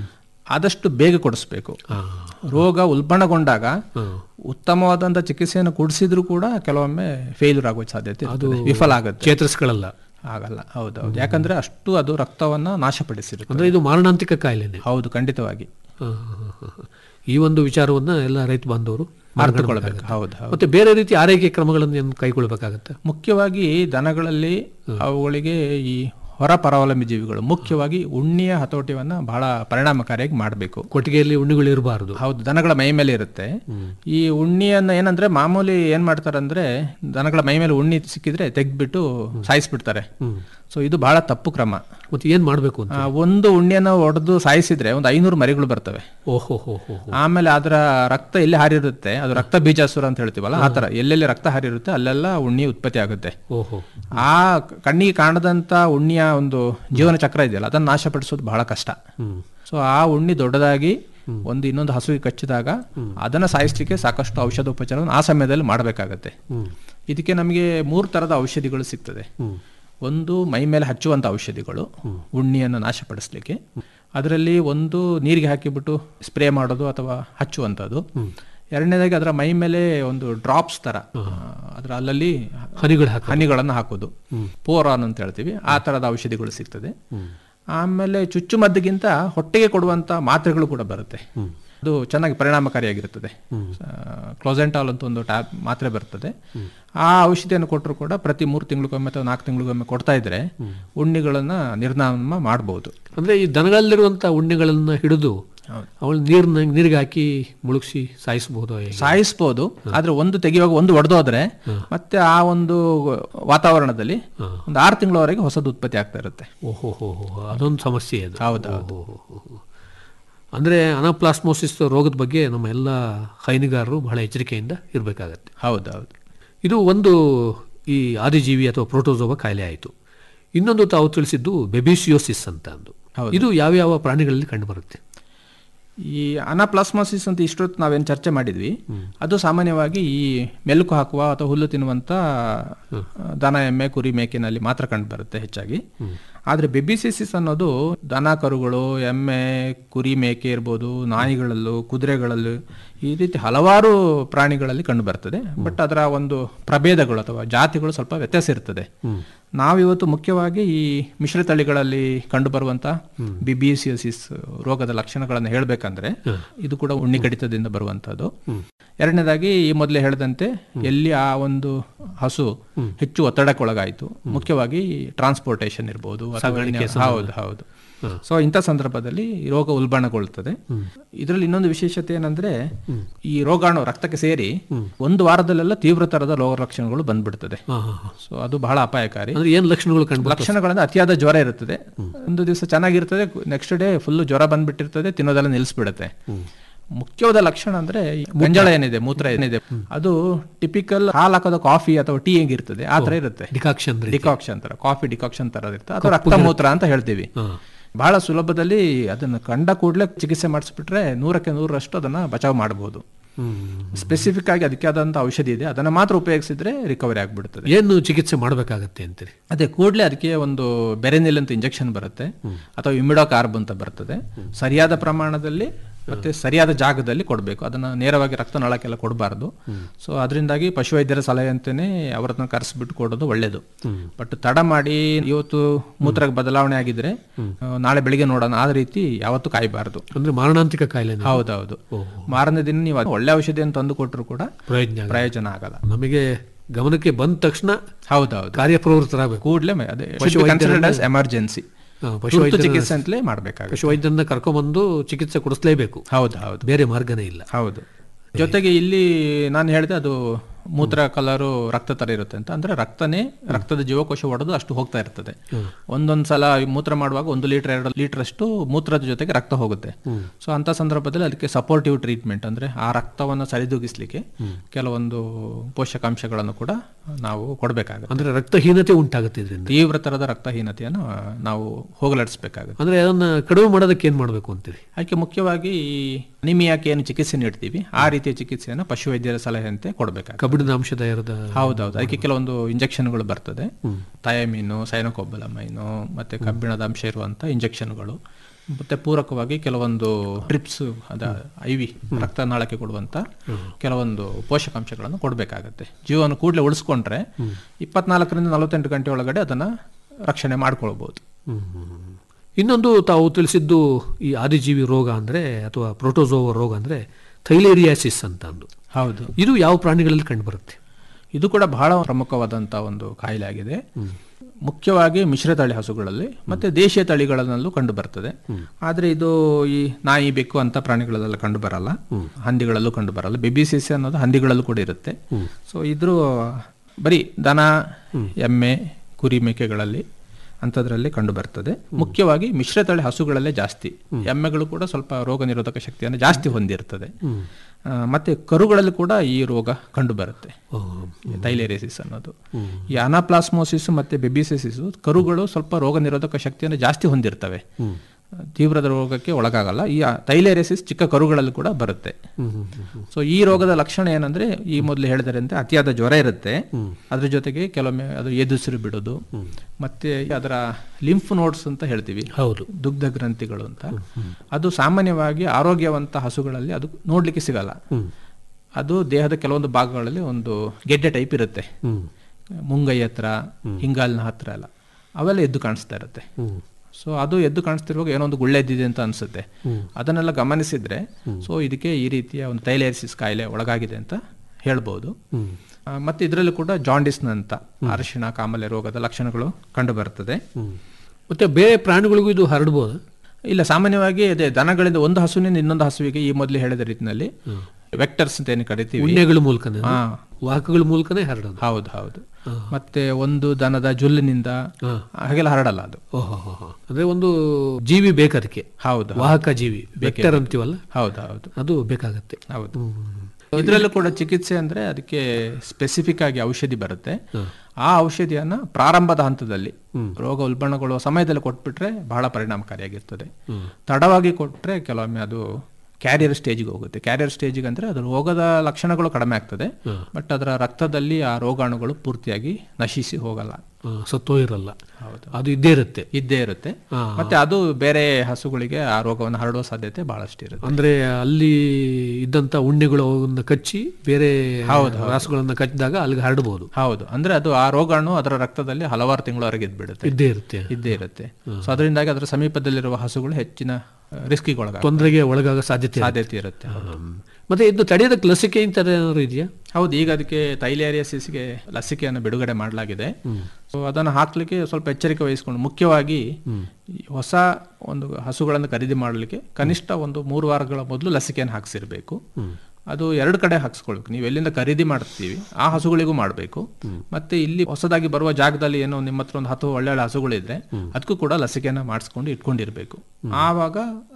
[SPEAKER 8] ಆದಷ್ಟು ಬೇಗ ಕೊಡಿಸ್ಬೇಕು ರೋಗ ಉಲ್ಬಣಗೊಂಡಾಗ ಉತ್ತಮವಾದಂತ ಚಿಕಿತ್ಸೆಯನ್ನು ಕೊಡಿಸಿದ್ರು ಕೂಡ ಕೆಲವೊಮ್ಮೆ ಫೇಲ್ಯೂರ್ ಆಗೋ ಸಾಧ್ಯತೆ ಇರ್ತದೆ. ವಿಫಲ ಆಗುತ್ತೆ
[SPEAKER 7] ಚೇತರಿಸ್ಕೊಳ್ಳಲ್ಲ
[SPEAKER 8] ಆಗಲ್ಲ ಹೌದೌದು ಯಾಕಂದ್ರೆ ಅಷ್ಟು ಅದು ರಕ್ತವನ್ನ ನಾಶಪಡಿಸಿರುತ್ತೆ
[SPEAKER 7] ಅಂದ್ರೆ ಇದು ಮಾರಣಾಂತಿಕ ಕಾಯಿಲೆನೆ
[SPEAKER 8] ಹೌದು ಖಂಡಿತವಾಗಿ
[SPEAKER 7] ಆ, ಆ, ಆ, ಆ. ಈ ಒಂದು ವಿಚಾರವನ್ನ ಎಲ್ಲ ರೈತ ಬಾಂಧವರು
[SPEAKER 8] ಅರ್ಥಕೊಳ್ಬೇಕು ಹೌದು ಹೌದು
[SPEAKER 7] ಮತ್ತೆ ಬೇರೆ ರೀತಿ ಆರೈಕೆ ಕ್ರಮಗಳನ್ನು ಏನು ಕೈಗೊಳ್ಬೇಕಾಗತ್ತೆ
[SPEAKER 8] ಮುಖ್ಯವಾಗಿ ದನಗಳಲ್ಲಿ ಅವುಗಳಿಗೆ ಈ ಹೊರ ಪರಾವಲಂಬಿ ಜೀವಿಗಳು ಮುಖ್ಯವಾಗಿ ಉಣ್ಣಿಯ ಹತೋಟಿಯನ್ನ ಬಹಳ ಪರಿಣಾಮಕಾರಿಯಾಗಿ ಮಾಡಬೇಕು
[SPEAKER 7] ಕೊಟ್ಟಿಗೆಯಲ್ಲಿ ಉಣ್ಣಿಗಳು ಇರಬಾರದು
[SPEAKER 8] ಹೌದು ದನಗಳ ಮೈ ಮೇಲೆ ಇರುತ್ತೆ ಈ ಉಣ್ಣಿಯನ್ನ ಏನಂದ್ರೆ ಮಾಮೂಲಿ ಏನ್ ಮಾಡ್ತಾರೆ ಅಂದ್ರೆ ದನಗಳ ಮೈ ಮೇಲೆ ಉಣ್ಣಿ ಸಿಕ್ಕಿದ್ರೆ ತೆಗ್ದ್ಬಿಟ್ಟು ಸಾಯಿಸ್ಬಿಡ್ತಾರೆ ಸೊ ಇದು ಬಹಳ ತಪ್ಪು ಕ್ರಮ
[SPEAKER 7] ಮತ್ತೆ ಏನ್ ಮಾಡ್ಬೇಕು ಅಂತ
[SPEAKER 8] ಆ, ಒಂದು ಉಣ್ಣಿಯನ್ನ ಒಡೆದು ಸಾಯಿಸಿದ್ರೆ ಒಂದು ಐನೂರು ಮರಿಗಳು ಬರ್ತವೆ
[SPEAKER 7] ಓಹೋ ಹೋ ಹೋ ಹೋ.
[SPEAKER 8] ಆಮೇಲೆ ಅದರ ರಕ್ತ ಎಲ್ಲಿ ಹಾರಿರುತ್ತೆ ಅದು ರಕ್ತ ಬೀಜಾಸುರ ಅಂತ ಹೇಳ್ತೀವಲ್ಲ ಆ ತರ ಎಲ್ಲೆಲ್ಲಿ ರಕ್ತ ಹಾರಿರುತ್ತೆ ಅಲ್ಲೆಲ್ಲ ಉಣ್ಣಿ ಉತ್ಪತ್ತಿ ಆಗುತ್ತೆ
[SPEAKER 7] ಓಹೋ
[SPEAKER 8] ಆ ಕಣ್ಣಿಗೆ ಕಾಣದಂತ ಉಣ್ಣಿಯ ಒಂದು ಜೀವನ ಚಕ್ರ ಇದೆಯಲ್ಲ ಅದನ್ನ ನಾಶಪಡಿಸೋದು ಬಹಳ ಕಷ್ಟ ಸೊ ಆ ಉಣ್ಣಿ ದೊಡ್ಡದಾಗಿ ಒಂದು ಇನ್ನೊಂದು ಹಸುವಿಗೆ ಕಚ್ಚಿದಾಗ ಅದನ್ನ ಸಾಯಿಸ್ಲಿಕ್ಕೆ ಸಾಕಷ್ಟು ಔಷಧೋಪಚಾರವನ್ನು ಆ ಸಮಯದಲ್ಲಿ ಮಾಡಬೇಕಾಗತ್ತೆ ಇದಕ್ಕೆ ನಮಗೆ ಮೂರು ತರದ ಔಷಧಿಗಳು ಸಿಗ್ತದೆ ಒಂದು ಮೈ ಮೇಲೆ ಹಚ್ಚುವಂತ ಔಷಧಿಗಳು ಉಣ್ಣಿಯನ್ನು ನಾಶಪಡಿಸ್ಲಿಕ್ಕೆ ಅದರಲ್ಲಿ ಒಂದು ನೀರಿಗೆ ಹಾಕಿಬಿಟ್ಟು ಸ್ಪ್ರೇ ಮಾಡೋದು ಅಥವಾ ಹಚ್ಚುವಂಥದ್ದು ಎರಡನೇದಾಗಿ ಅದರ ಮೈ ಮೇಲೆ ಒಂದು ಡ್ರಾಪ್ಸ್ ತರ ಆ, ಅದರ ಅಲ್ಲಲ್ಲಿ
[SPEAKER 7] ಹನಿಗಳು ಹಾಕ
[SPEAKER 8] ಹನಿಗಳನ್ನು ಹಾಕೋದು ಪೋರಾನ್ ಅಂತ ಹೇಳ್ತೀವಿ ಆ ತರದ ಔಷಧಿಗಳು ಸಿಗ್ತದೆ ಆಮೇಲೆ ಚುಚ್ಚುಮದ್ದಿಗಿಂತ ಹೊಟ್ಟೆಗೆ ಕೊಡುವಂತ ಮಾತ್ರೆಗಳು ಕೂಡ ಬರುತ್ತೆ ಅದು ಚೆನ್ನಾಗಿ ಪರಿಣಾಮಕಾರಿಯಾಗಿರುತ್ತದೆ ಕ್ಲೋಸೆಂಟಾಲ್ ಅಂತ ಒಂದು ಟ್ಯಾಬ್ ಮಾತ್ರೆ ಬರ್ತದೆ ಆ ಔಷಧಿಯನ್ನು ಕೊಟ್ಟರು ಕೂಡ ಪ್ರತಿ ಮೂರು ತಿಂಗಳಿಗೊಮ್ಮೆ ಅಥವಾ ನಾಲ್ಕು ತಿಂಗಳಿಗೊಮ್ಮೆ ಕೊಡ್ತಾ ಇದ್ರೆ ಉಣ್ಣಿಗಳನ್ನ ನಿರ್ನಾಮ ಮಾಡಬಹುದು
[SPEAKER 7] ಅಂದ್ರೆ ಈ ದನಗಳಲ್ಲಿರುವಂತ ಉಣ್ಣೆಗಳನ್ನ ಹಿಡಿದು ಅವಳು ನೀರ್ನ ನೀರಿಗೆ ಹಾಕಿ ಮುಳುಗಿಸಿ ಸಾಯಿಸಬಹುದು
[SPEAKER 8] ಸಾಯಿಸ್ಬೋದು ಆದ್ರೆ ಒಂದು ತೆಗೆಯುವಾಗ ಒಂದು ಒಡೆದೋದ್ರೆ ಮತ್ತೆ ಆ ಒಂದು ವಾತಾವರಣದಲ್ಲಿ ಒಂದು ಆರು ತಿಂಗಳವರೆಗೆ ಹೊಸದು ಉತ್ಪತ್ತಿ ಆಗ್ತಾ ಇರುತ್ತೆ
[SPEAKER 7] ಓಹೋ ಹೋ ಹೋ ಅದೊಂದು ಸಮಸ್ಯೆ ಅದು
[SPEAKER 8] ಹೌದು ಹೌದು
[SPEAKER 7] ಓಹೋ, ಹೋ, ಹೋ. ಅಂದ್ರೆ ಅನಾಪ್ಲಾಸ್ಮೋಸಿಸ್ ರೋಗದ ಬಗ್ಗೆ ನಮ್ಮ ಎಲ್ಲ ಹೈನುಗಾರರು ಬಹಳ ಎಚ್ಚರಿಕೆಯಿಂದ ಇರಬೇಕಾಗತ್ತೆ
[SPEAKER 8] ಹೌದು ಹೌದು
[SPEAKER 7] ಇದು ಒಂದು ಈ ಆದಿಜೀವಿ ಅಥವಾ ಪ್ರೋಟೋಸೋವ ಕಾಯಿಲೆ ಆಯಿತು ಇನ್ನೊಂದು ತಾವು ತಿಳಿಸಿದ್ದು ಬೆಬಿಸಿಯೋಸಿಸ್ ಅಂತ ಅಂದು ಇದು ಯಾವ್ಯಾವ ಪ್ರಾಣಿಗಳಲ್ಲಿ ಕಂಡುಬರುತ್ತೆ
[SPEAKER 8] ಈ ಅನಾಪ್ಲಾಸ್ಮಾಸಿಸ್ ಅಂತ ಇಷ್ಟೊತ್ತು ನಾವೇನು ಚರ್ಚೆ ಮಾಡಿದ್ವಿ ಅದು ಸಾಮಾನ್ಯವಾಗಿ ಈ ಮೆಲುಕು ಹಾಕುವ ಅಥವಾ ಹುಲ್ಲು ತಿನ್ನುವಂತ ದನ ಎಮ್ಮೆ ಕುರಿ ಮೇಕೆನಲ್ಲಿ ಮಾತ್ರ ಕಂಡು ಬರುತ್ತೆ ಹೆಚ್ಚಾಗಿ ಆದ್ರೆ ಬೆಬಿಸಿಸಿಸ್ ಅನ್ನೋದು ದನ ಕರುಗಳು ಎಮ್ಮೆ ಕುರಿ ಮೇಕೆ ಇರ್ಬೋದು ನಾಯಿಗಳಲ್ಲೂ ಕುದುರೆಗಳಲ್ಲೂ ಈ ರೀತಿ ಹಲವಾರು ಪ್ರಾಣಿಗಳಲ್ಲಿ ಕಂಡು ಬರ್ತದೆ ಬಟ್ ಅದರ ಒಂದು ಪ್ರಭೇದಗಳು ಅಥವಾ ಜಾತಿಗಳು ಸ್ವಲ್ಪ ವ್ಯತ್ಯಾಸ ಇರ್ತದೆ ನಾವಿವತ್ತು ಮುಖ್ಯವಾಗಿ ಈ ಮಿಶ್ರ ತಳಿಗಳಲ್ಲಿ ಕಂಡುಬರುವಂತ ಬಿಬಿಸಿಯೋಸಿಸ್ ರೋಗದ ಲಕ್ಷಣಗಳನ್ನು ಹೇಳಬೇಕಂದ್ರೆ ಇದು ಕೂಡ ಉಣ್ಣಿ ಕಡಿತದಿಂದ ಬರುವಂತದ್ದು ಎರಡನೇದಾಗಿ ಈ ಮೊದಲೇ ಹೇಳಿದಂತೆ ಎಲ್ಲಿ ಆ ಒಂದು ಹಸು ಹೆಚ್ಚು ಒತ್ತಡಕ್ಕೊಳಗಾಯಿತು ಮುಖ್ಯವಾಗಿ ಟ್ರಾನ್ಸ್ಪೋರ್ಟೇಷನ್ ಇರ್ಬೋದು ಅಥವಾ ಇನ್ಯಾ- ಹೌದು ಹೌದು ಸೊ ಇಂಥ ಸಂದರ್ಭದಲ್ಲಿ ಈ ರೋಗ ಉಲ್ಬಣಗೊಳ್ಳುತ್ತದೆ ಇದರಲ್ಲಿ ಇನ್ನೊಂದು ವಿಶೇಷತೆ ಏನಂದ್ರೆ ಈ ರೋಗಾಣು ರಕ್ತಕ್ಕೆ ಸೇರಿ ಒಂದು ವಾರದಲ್ಲೆಲ್ಲ ತೀವ್ರ ತರದ ರೋಗ ಲಕ್ಷಣಗಳು ಬಂದ್ಬಿಡ್ತದೆ ಸೊ ಅದು ಬಹಳ ಅಪಾಯಕಾರಿ
[SPEAKER 7] ಅಂದ್ರೆ ಏನ್ ಲಕ್ಷಣಗಳು ಕಂಡು
[SPEAKER 8] ಲಕ್ಷಣಗಳಂದ್ರೆ ಅತಿಯಾದ ಜ್ವರ ಇರುತ್ತದೆ ಒಂದು ದಿವಸ ಚೆನ್ನಾಗಿರ್ತದೆ ನೆಕ್ಸ್ಟ್ ಡೇ ಫುಲ್ ಜ್ವರ ಬಂದ್ಬಿಟ್ಟಿರ್ತದೆ ತಿನ್ನೋದೆಲ್ಲ ನಿಲ್ಲಿಸ್ಬಿಡುತ್ತೆ ಮುಖ್ಯವಾದ ಲಕ್ಷಣ ಅಂದ್ರೆ ಈ ಗಂಜಳ ಏನಿದೆ ಮೂತ್ರ ಏನಿದೆ ಅದು ಟಿಪಿಕಲ್ ಹಾಲು ಹಾಕೋದ ಕಾಫಿ ಅಥವಾ ಟೀ ಹೆಂಗಿರ್ತದೆ ಆ ತರ ಇರುತ್ತೆ
[SPEAKER 7] ಡಿಕಾಕ್ಷನ್
[SPEAKER 8] ಡಿಕಾಕ್ಷನ್ ತರ ಕಾಫಿ ಡಿಕಾಕ್ಷನ್ ತರ ಇರುತ್ತೆ ಅದು ರಕ್ತ ಮೂತ್ರ ಅಂತ ಹೇಳ್ತೀವಿ ಬಹಳ ಸುಲಭದಲ್ಲಿ ಅದನ್ನು ಕಂಡ ಕೂಡಲೇ ಚಿಕಿತ್ಸೆ ಮಾಡಿಸ್ಬಿಟ್ರೆ ನೂರಕ್ಕೆ ನೂರರಷ್ಟು ಅದನ್ನ ಬಚಾವ್ ಮಾಡಬಹುದು ಸ್ಪೆಸಿಫಿಕ್ ಆಗಿ ಅದಕ್ಕೆ ಆದಂತ ಔಷಧಿ ಇದೆ ಅದನ್ನ ಮಾತ್ರ ಉಪಯೋಗಿಸಿದ್ರೆ ರಿಕವರಿ ಆಗ್ಬಿಡ್ತದೆ
[SPEAKER 7] ಏನು ಚಿಕಿತ್ಸೆ ಮಾಡಬೇಕಾಗತ್ತೆ ಅಂತೀರಿ
[SPEAKER 8] ಅದೇ ಕೂಡಲೇ ಅದಕ್ಕೆ ಒಂದು ಬೆರೆನಿಲ್ ಅಂತ ಇಂಜೆಕ್ಷನ್ ಬರುತ್ತೆ ಅಥವಾ ಇಮಿಡೋ ಕಾರ್ಬ್ ಅಂತ ಬರ್ತದೆ ಸರಿಯಾದ ಪ್ರಮಾಣದಲ್ಲಿ ಮತ್ತೆ ಸರಿಯಾದ ಜಾಗದಲ್ಲಿ ಕೊಡಬೇಕು ಅದನ್ನ ನೇರವಾಗಿ ರಕ್ತನಾಳಕ್ಕೆಲ್ಲ ಕೊಡಬಾರ್ದು ಸೊ ಅದರಿಂದಾಗಿ ಪಶುವೈದ್ಯರ ಸಲಹೆಯಂತೆಯೇ ಅವರನ್ನ ಕರೆಸ್ಬಿಟ್ಟು ಕೊಡೋದು ಒಳ್ಳೇದು ಬಟ್ ತಡ ಮಾಡಿ ಇವತ್ತು ಮೂತ್ರ ಬದಲಾವಣೆ ಆಗಿದ್ರೆ ಆ, ನಾಳೆ ಬೆಳಿಗ್ಗೆ ನೋಡೋಣ ಆ ರೀತಿ ಯಾವತ್ತೂ ಕಾಯಬಾರದು
[SPEAKER 7] ಅಂದ್ರೆ ಮಾರಣಾಂತಿಕ ಕಾಯಿಲೆ
[SPEAKER 8] ಹೌದೌದು ಮಾರನೇ ದಿನ ನೀವು ಒಳ್ಳೆ ಔಷಧಿಯನ್ನು ತಂದು ಕೊಟ್ಟರು ಕೂಡ
[SPEAKER 7] ಪ್ರಯೋಜನ ಆಗಲ್ಲ.
[SPEAKER 8] ಪ್ರಯೋಜನ ಆಗಲ್ಲ
[SPEAKER 7] ನಮಗೆ ಗಮನಕ್ಕೆ ಬಂದ ತಕ್ಷಣ
[SPEAKER 8] ಹೌದೌದು
[SPEAKER 7] ಕಾರ್ಯಪ್ರವೃತ್ತರಾಗಬೇಕು
[SPEAKER 8] ಕೂಡಲೇ ಅದೇ
[SPEAKER 7] ಪಶುವೈದ್ಯರನ್ನ-
[SPEAKER 8] ಎಮರ್ಜೆನ್ಸಿ
[SPEAKER 7] ಹಾ,
[SPEAKER 8] ತುರ್ತು
[SPEAKER 7] ಪಶುವೈದ್ಯರನ್ನ-
[SPEAKER 8] ಚಿಕಿತ್ಸೆ ಅಂತಲೇ ಮಾಡ್ಬೇಕಾಗುತ್ತೆ
[SPEAKER 7] ಪಶುವೈದ್ಯರನ್ನ ಕರ್ಕೊಂಬಂದು ಚಿಕಿತ್ಸೆ ಕೊಡಿಸ್ಲೇಬೇಕು
[SPEAKER 8] ಹೌದು ಹೌದು
[SPEAKER 7] ಬೇರೆ ಮಾರ್ಗನೇ ಇಲ್ಲ
[SPEAKER 8] ಹೌದು ಜೊತೆಗೆ ಇಲ್ಲಿ ನಾನು ಹೇಳಿದೆ ಅದು ಮೂತ್ರ ಕಲರು ರಕ್ತ ತರ ಇರುತ್ತೆ ಅಂತ ಅಂದ್ರೆ ರಕ್ತನೇ ರಕ್ತದ ಜೀವಕೋಶ ಒಡೆದು ಅಷ್ಟು ಹೋಗ್ತಾ ಇರ್ತದೆ ಒಂದೊಂದ್ ಸಲ ಈ ಮೂತ್ರ ಮಾಡುವಾಗ ಒಂದು ಲೀಟರ್ ಎರಡು ಲೀಟರ್ ಅಷ್ಟು ಮೂತ್ರದ ಜೊತೆಗೆ ರಕ್ತ ಹೋಗುತ್ತೆ ಸೊ ಅಂತ ಸಂದರ್ಭದಲ್ಲಿ ಅದಕ್ಕೆ ಸಪೋರ್ಟಿವ್ ಟ್ರೀಟ್ಮೆಂಟ್ ಅಂದ್ರೆ ಆ ರಕ್ತವನ್ನು ಸರಿದೂಗಿಸ್ಲಿಕ್ಕೆ ಕೆಲವೊಂದು ಪೋಷಕಾಂಶಗಳನ್ನು ಕೂಡ ನಾವು ಕೊಡಬೇಕಾಗುತ್ತೆ
[SPEAKER 7] ಅಂದ್ರೆ ರಕ್ತಹೀನತೆ ಉಂಟಾಗುತ್ತೆ ಇದರಿಂದ
[SPEAKER 8] ತೀವ್ರ ತರದ ರಕ್ತಹೀನತೆಯನ್ನು ನಾವು ಹೋಗಲಾಡಿಸ್ಬೇಕಾಗುತ್ತೆ
[SPEAKER 7] ಅಂದ್ರೆ ಅದನ್ನ ಕಡಿಮೆ ಮಾಡೋದಕ್ಕೆ ಏನ್ ಮಾಡ್ಬೇಕು ಅಂತೀರಿ
[SPEAKER 8] ಅದಕ್ಕೆ ಮುಖ್ಯವಾಗಿ ಈ ಅನಿಮಿಯಾಕ್ಕೆ ಏನು ಚಿಕಿತ್ಸೆ ನೀಡ್ತೀವಿ ಆ ರೀತಿಯ ಚಿಕಿತ್ಸೆಯನ್ನು ಪಶುವೈದ್ಯರ ಸಲಹೆಯಂತೆ ಕೊಡಬೇಕಾಗುತ್ತೆ
[SPEAKER 7] ಕಬ್ಬಿಣದ ಅಂಶದ ಇರದ
[SPEAKER 8] ಹೌದೌದು ಅದಕ್ಕೆ ಕೆಲವೊಂದು ಇಂಜೆಕ್ಷನ್ಗಳು ಬರ್ತದೆ ಥಯಮೀನು ಸೈನೋಕೊಬ್ಬಲಮೈನು ಮತ್ತೆ ಕಬ್ಬಿಣದ ಅಂಶ ಇರುವಂತ ಇಂಜೆಕ್ಷನ್ಗಳು ಮತ್ತೆ ಪೂರಕವಾಗಿ ಕೆಲವೊಂದು ಟ್ರಿಪ್ಸ್ ಅದ ಐ ವಿ ರಕ್ತನಾಳಕ್ಕೆ ಕೊಡುವಂತ ಕೆಲವೊಂದು ಪೋಷಕಾಂಶಗಳನ್ನು ಕೊಡಬೇಕಾಗತ್ತೆ ಜೀವನ ಕೂಡಲೇ ಉಳಿಸ್ಕೊಂಡ್ರೆ ಇಪ್ಪತ್ನಾಲ್ಕರಿಂದ ನಲವತ್ತೆಂಟು ಗಂಟೆ ಒಳಗಡೆ ಅದನ್ನ ರಕ್ಷಣೆ ಮಾಡ್ಕೊಳ್ಬಹುದು
[SPEAKER 7] ಇನ್ನೊಂದು ತಾವು ತಿಳಿಸಿದ್ದು ಈ ಆದಿಜೀವಿ ರೋಗ ಅಂದ್ರೆ ಅಥವಾ ಪ್ರೋಟೋಸೋವ ರೋಗ ಅಂದ್ರೆ ಥೈಲೇರಿಯಾಸಿಸ್ ಅಂತ ಅಂದು
[SPEAKER 8] ಹೌದು
[SPEAKER 7] ಇದು ಯಾವ ಪ್ರಾಣಿಗಳಲ್ಲಿ ಕಂಡುಬರುತ್ತೆ
[SPEAKER 8] ಇದು ಕೂಡ ಬಹಳ ಪ್ರಮುಖವಾದಂತಹ ಒಂದು ಕಾಯಿಲೆ ಆಗಿದೆ ಮುಖ್ಯವಾಗಿ ಮಿಶ್ರತಳಿ ಹಸುಗಳಲ್ಲಿ ಮತ್ತೆ ದೇಶೀಯ ತಳಿಗಳಲ್ಲೂ ಕಂಡು ಬರ್ತದೆ ಆದ್ರೆ ಇದು ಈ ನಾಯಿ ಬೆಕ್ಕು ಅಂತ ಪ್ರಾಣಿಗಳಲ್ಲೆಲ್ಲ ಕಂಡು ಬರಲ್ಲ ಹಂದಿಗಳಲ್ಲೂ ಕಂಡು ಬರಲ್ಲ ಬೆಬಿಸಿಸಿ ಅನ್ನೋದು ಹಂದಿಗಳಲ್ಲೂ ಕೂಡ ಇರುತ್ತೆ ಸೊ ಇದ್ರ ಬರೀ ದನ ಎಮ್ಮೆ ಕುರಿ ಮೇಕೆಗಳಲ್ಲಿ ಅಂಥದ್ರಲ್ಲಿ ಕಂಡು ಬರ್ತದೆ ಮುಖ್ಯವಾಗಿ ಮಿಶ್ರತಳಿ ಹಸುಗಳಲ್ಲೇ ಜಾಸ್ತಿ ಎಮ್ಮೆಗಳು ಕೂಡ ಸ್ವಲ್ಪ ರೋಗ ನಿರೋಧಕ ಶಕ್ತಿಯನ್ನು ಜಾಸ್ತಿ ಹೊಂದಿರ್ತದೆ ಆ, ಮತ್ತೆ ಕರುಗಳಲ್ಲಿ ಕೂಡ ಈ ರೋಗ ಕಂಡು ಬರುತ್ತೆ ಥೈಲೇರಿಯಸಿಸ್ ಅನ್ನೋದು ಈ ಅನಾಪ್ಲಾಸ್ಮೋಸಿಸ್ ಮತ್ತೆ ಬೆಬಿಸಿಸಿಸ್ ಕರುಗಳು ಸ್ವಲ್ಪ ರೋಗ ನಿರೋಧಕ ಶಕ್ತಿಯನ್ನು ಜಾಸ್ತಿ ಹೊಂದಿರ್ತವೆ ತೀವ್ರದ ರೋಗಕ್ಕೆ ಒಳಗಾಗಲ್ಲ ಈ ಥೈಲೇರಿಯಸಿಸ್ ಚಿಕ್ಕ ಕರುಗಳಲ್ಲಿ ಕೂಡ ಬರುತ್ತೆ ಸೊ ಈ ರೋಗದ ಲಕ್ಷಣ ಏನಂದ್ರೆ ಈ ಮೊದಲು ಹೇಳಿದರಂತೆ ಅತಿಯಾದ ಜ್ವರ ಇರುತ್ತೆ ಅದ್ರ ಜೊತೆಗೆ ಕೆಲವೊಮ್ಮೆ ಅದು ಎದುಸಿರು ಬಿಡೋದು ಮತ್ತೆ ಅದರ ಲಿಂಫ್ ನೋಡ್ಸ್ ಅಂತ ಹೇಳ್ತೀವಿ
[SPEAKER 7] ಹೌದು
[SPEAKER 8] ದುಗ್ಧ ಗ್ರಂಥಿಗಳು ಅಂತ ಅದು ಸಾಮಾನ್ಯವಾಗಿ ಆರೋಗ್ಯವಂತ ಹಸುಗಳಲ್ಲಿ ಅದು ನೋಡ್ಲಿಕ್ಕೆ ಸಿಗಲ್ಲ ಅದು ದೇಹದ ಕೆಲವೊಂದು ಭಾಗಗಳಲ್ಲಿ ಒಂದು ಗೆಡ್ಡೆ ಟೈಪ್ ಇರುತ್ತೆ ಮುಂಗೈ ಹತ್ರ ಹಿಂಗಾಲಿನ ಹತ್ರ ಎಲ್ಲ ಅವೆಲ್ಲ ಎದ್ದು ಕಾಣಿಸ್ತಾ ಇರುತ್ತೆ ಸೊ ಅದು ಎದ್ದು ಕಾಣಿಸ್ತಿರುವಾಗ ಏನೋ ಒಂದು ಗುಳ್ಳೆ ಎದ್ದಿದೆ ಅಂತ ಅನ್ಸುತ್ತೆ ಅದನ್ನೆಲ್ಲ ಗಮನಿಸಿದ್ರೆ ಸೊ ಇದಕ್ಕೆ ಈ ರೀತಿಯ ಒಂದು ಥೈಲೇರಿಸಿಸ್ ಕಾಯಿಲೆ ಒಳಗಾಗಿದೆ ಅಂತ ಹೇಳ್ಬೋದು ಆ, ಮತ್ತೆ ಇದರಲ್ಲೂ ಕೂಡ ಜಾಂಡಿಸ್ನಂತ ಅರಿಶಿಣ ಕಾಮಲೆ ರೋಗದ ಲಕ್ಷಣಗಳು ಕಂಡು ಬರ್ತದೆ
[SPEAKER 7] ಮತ್ತೆ ಬೇರೆ ಪ್ರಾಣಿಗಳಿಗೂ ಇದು ಹರಡ್ಬೋದು
[SPEAKER 8] ಇಲ್ಲ ಸಾಮಾನ್ಯವಾಗಿ ಅದೇ ದನಗಳಿಂದ ಒಂದು ಹಸುವಿನಿಂದ ಇನ್ನೊಂದು ಹಸುವಿಗೆ ಈ ಮೊದಲು ಹೇಳಿದ ರೀತಿಯಲ್ಲಿ ವೆಕ್ಟರ್ಸ್ ಅಂತ ಏನು ಕರಿತೀವಿ
[SPEAKER 7] ಉಣ್ಣೆಗಳ ಮೂಲಕನೇ
[SPEAKER 8] ಹಾ.
[SPEAKER 7] ವಾಹಕಗಳ ಮೂಲಕನೇ ಹರಡೋದು
[SPEAKER 8] ಹೌದು ಹೌದು ಮತ್ತೆ ಒಂದು ದನದ ಜುಲ್ಲಿನಿಂದ ಹಾಗೆಲ್ಲ ಹರಡಲ್ಲ ಅದು
[SPEAKER 7] ಓಹೋ ಹೋ, ಹೋ. ಅಂದ್ರೆ ಒಂದು ಜೀವಿ ಬೇಕದಕ್ಕೆ
[SPEAKER 8] ಹೌದು
[SPEAKER 7] ವಾಹಕ ಜೀವಿ ವೆಕ್ಟರ್ ಅಂತೀವಲ್ಲ
[SPEAKER 8] ಹೌದು ಹೌದು
[SPEAKER 7] ಅದು ಬೇಕಾಗತ್ತೆ
[SPEAKER 8] ಹೌದು ಇದರಲ್ಲೂ ಕೂಡ ಚಿಕಿತ್ಸೆ ಅಂದ್ರೆ ಅದಕ್ಕೆ ಸ್ಪೆಸಿಫಿಕ್ ಆಗಿ ಔಷಧಿ ಬರುತ್ತೆ ಆ ಔಷಧಿಯನ್ನ ಪ್ರಾರಂಭದ ಹಂತದಲ್ಲಿ ರೋಗ ಉಲ್ಬಣಗೊಳ್ಳುವ ಸಮಯದಲ್ಲಿ ಕೊಟ್ಬಿಟ್ರೆ ಬಹಳ ಪರಿಣಾಮಕಾರಿಯಾಗಿರ್ತದೆ ತಡವಾಗಿ ಕೊಟ್ರೆ ಕೆಲವೊಮ್ಮೆ ಅದು ಕ್ಯಾರಿಯರ್ ಸ್ಟೇಜ್ಗೆ ಹೋಗುತ್ತೆ ಕ್ಯಾರಿಯರ್ ಸ್ಟೇಜ್ಗೆ ಅಂದ್ರೆ ಅದು ರೋಗದ ಲಕ್ಷಣಗಳು ಕಡಿಮೆ ಆಗ್ತದೆ ಬಟ್ ಅದರ ರಕ್ತದಲ್ಲಿ ಆ ರೋಗಾಣುಗಳು ಪೂರ್ತಿಯಾಗಿ ನಶಿಸಿ ಹೋಗಲ್ಲ
[SPEAKER 7] ಆ, ಸತ್ತೋ ಇರಲ್ಲ
[SPEAKER 8] ಹೌದು.
[SPEAKER 7] ಅದು ಇದ್ದೇ ಇರುತ್ತೆ
[SPEAKER 8] ಇದ್ದೇ ಇರುತ್ತೆ ಮತ್ತೆ ಅದು ಬೇರೆ ಹಸುಗಳಿಗೆ ಆ ರೋಗವನ್ನು ಹರಡುವ ಸಾಧ್ಯತೆ ಬಹಳಷ್ಟು ಇರುತ್ತೆ
[SPEAKER 7] ಅಂದ್ರೆ ಅಲ್ಲಿ ಇದ್ದಂತ ಉಣ್ಣೆಗಳು ಅವನ್ನ ಕಚ್ಚಿ ಬೇರೆ ರಾಸುಗಳನ್ನ ಕಚ್ಚಿದಾಗ ಅಲ್ಲಿಗೆ ಹರಡಬಹುದು
[SPEAKER 8] ಹೌದು ಅಂದ್ರೆ ಅದು ಆ ರೋಗಾಣು ಅದರ ರಕ್ತದಲ್ಲಿ ಹಲವಾರು ತಿಂಗಳವರೆಗೆ ಇದ್ಬಿಡುತ್ತೆ
[SPEAKER 7] ಇದ್ದೇ ಇರುತ್ತೆ
[SPEAKER 8] ಇದ್ದೇ ಇರುತ್ತೆ ಸೊ ಅದರಿಂದಾಗಿ ಅದರ ಸಮೀಪದಲ್ಲಿರುವ ಹಸುಗಳು ಹೆಚ್ಚಿನ ರಿಸ್ಕಿಗೆ ಒಳಗ
[SPEAKER 7] ತೊಂದರೆಗೆ ಒಳಗಾಗ ಸಾಧ್ಯತೆ ಇರುತ್ತೆ.
[SPEAKER 8] ಸಾಧ್ಯತೆ ಇರುತ್ತೆ
[SPEAKER 7] ಹ್ಮ್. ಮತ್ತೆ ಇದು ತಡೆಯೋದಕ್ಕೆ ಲಸಿಕೆ ಇಂತ ಏನಾದ್ರು ಇದೆಯಾ
[SPEAKER 8] ಹೌದು ಈಗ ಅದಕ್ಕೆ ತೈಲೇರಿಯಸಿಸ್ಗೆ ಲಸಿಕೆಯನ್ನು ಬಿಡುಗಡೆ ಮಾಡಲಾಗಿದೆ ಸೊ ಅದನ್ನು ಹಾಕ್ಲಿಕ್ಕೆ ಸ್ವಲ್ಪ ಎಚ್ಚರಿಕೆ ವಹಿಸ್ಕೊಂಡು ಮುಖ್ಯವಾಗಿ ಈ ಹೊಸ ಒಂದು ಹಸುಗಳನ್ನು ಖರೀದಿ ಮಾಡಲಿಕ್ಕೆ ಕನಿಷ್ಠ ಒಂದು ಮೂರು ವಾರಗಳ ಮೊದಲು ಲಸಿಕೆಯನ್ನು ಹಾಕ್ಸಿರ್ಬೇಕು ಅದು ಎರಡು ಕಡೆ ಹಾಕ್ಸ್ಕೊಳ್ಬೇಕು ನೀವು ಎಲ್ಲಿಂದ ಖರೀದಿ ಮಾಡ್ತೀವಿ ಆ ಹಸುಗಳಿಗೂ ಮಾಡಬೇಕು ಮತ್ತೆ ಇಲ್ಲಿ ಹೊಸದಾಗಿ ಬರುವ ಜಾಗದಲ್ಲಿ ಏನೋ ನಿಮ್ಮ ಹತ್ರ ಒಂದು ಹತ್ತು ಒಳ್ಳೆ ಒಳ್ಳೆ ಹಸುಗಳಿದ್ರೆ ಅದಕ್ಕೂ ಕೂಡ ಲಸಿಕೆಯನ್ನ ಮಾಡಿಸ್ಕೊಂಡು ಇಟ್ಕೊಂಡಿರ್ಬೇಕು ಆವಾಗ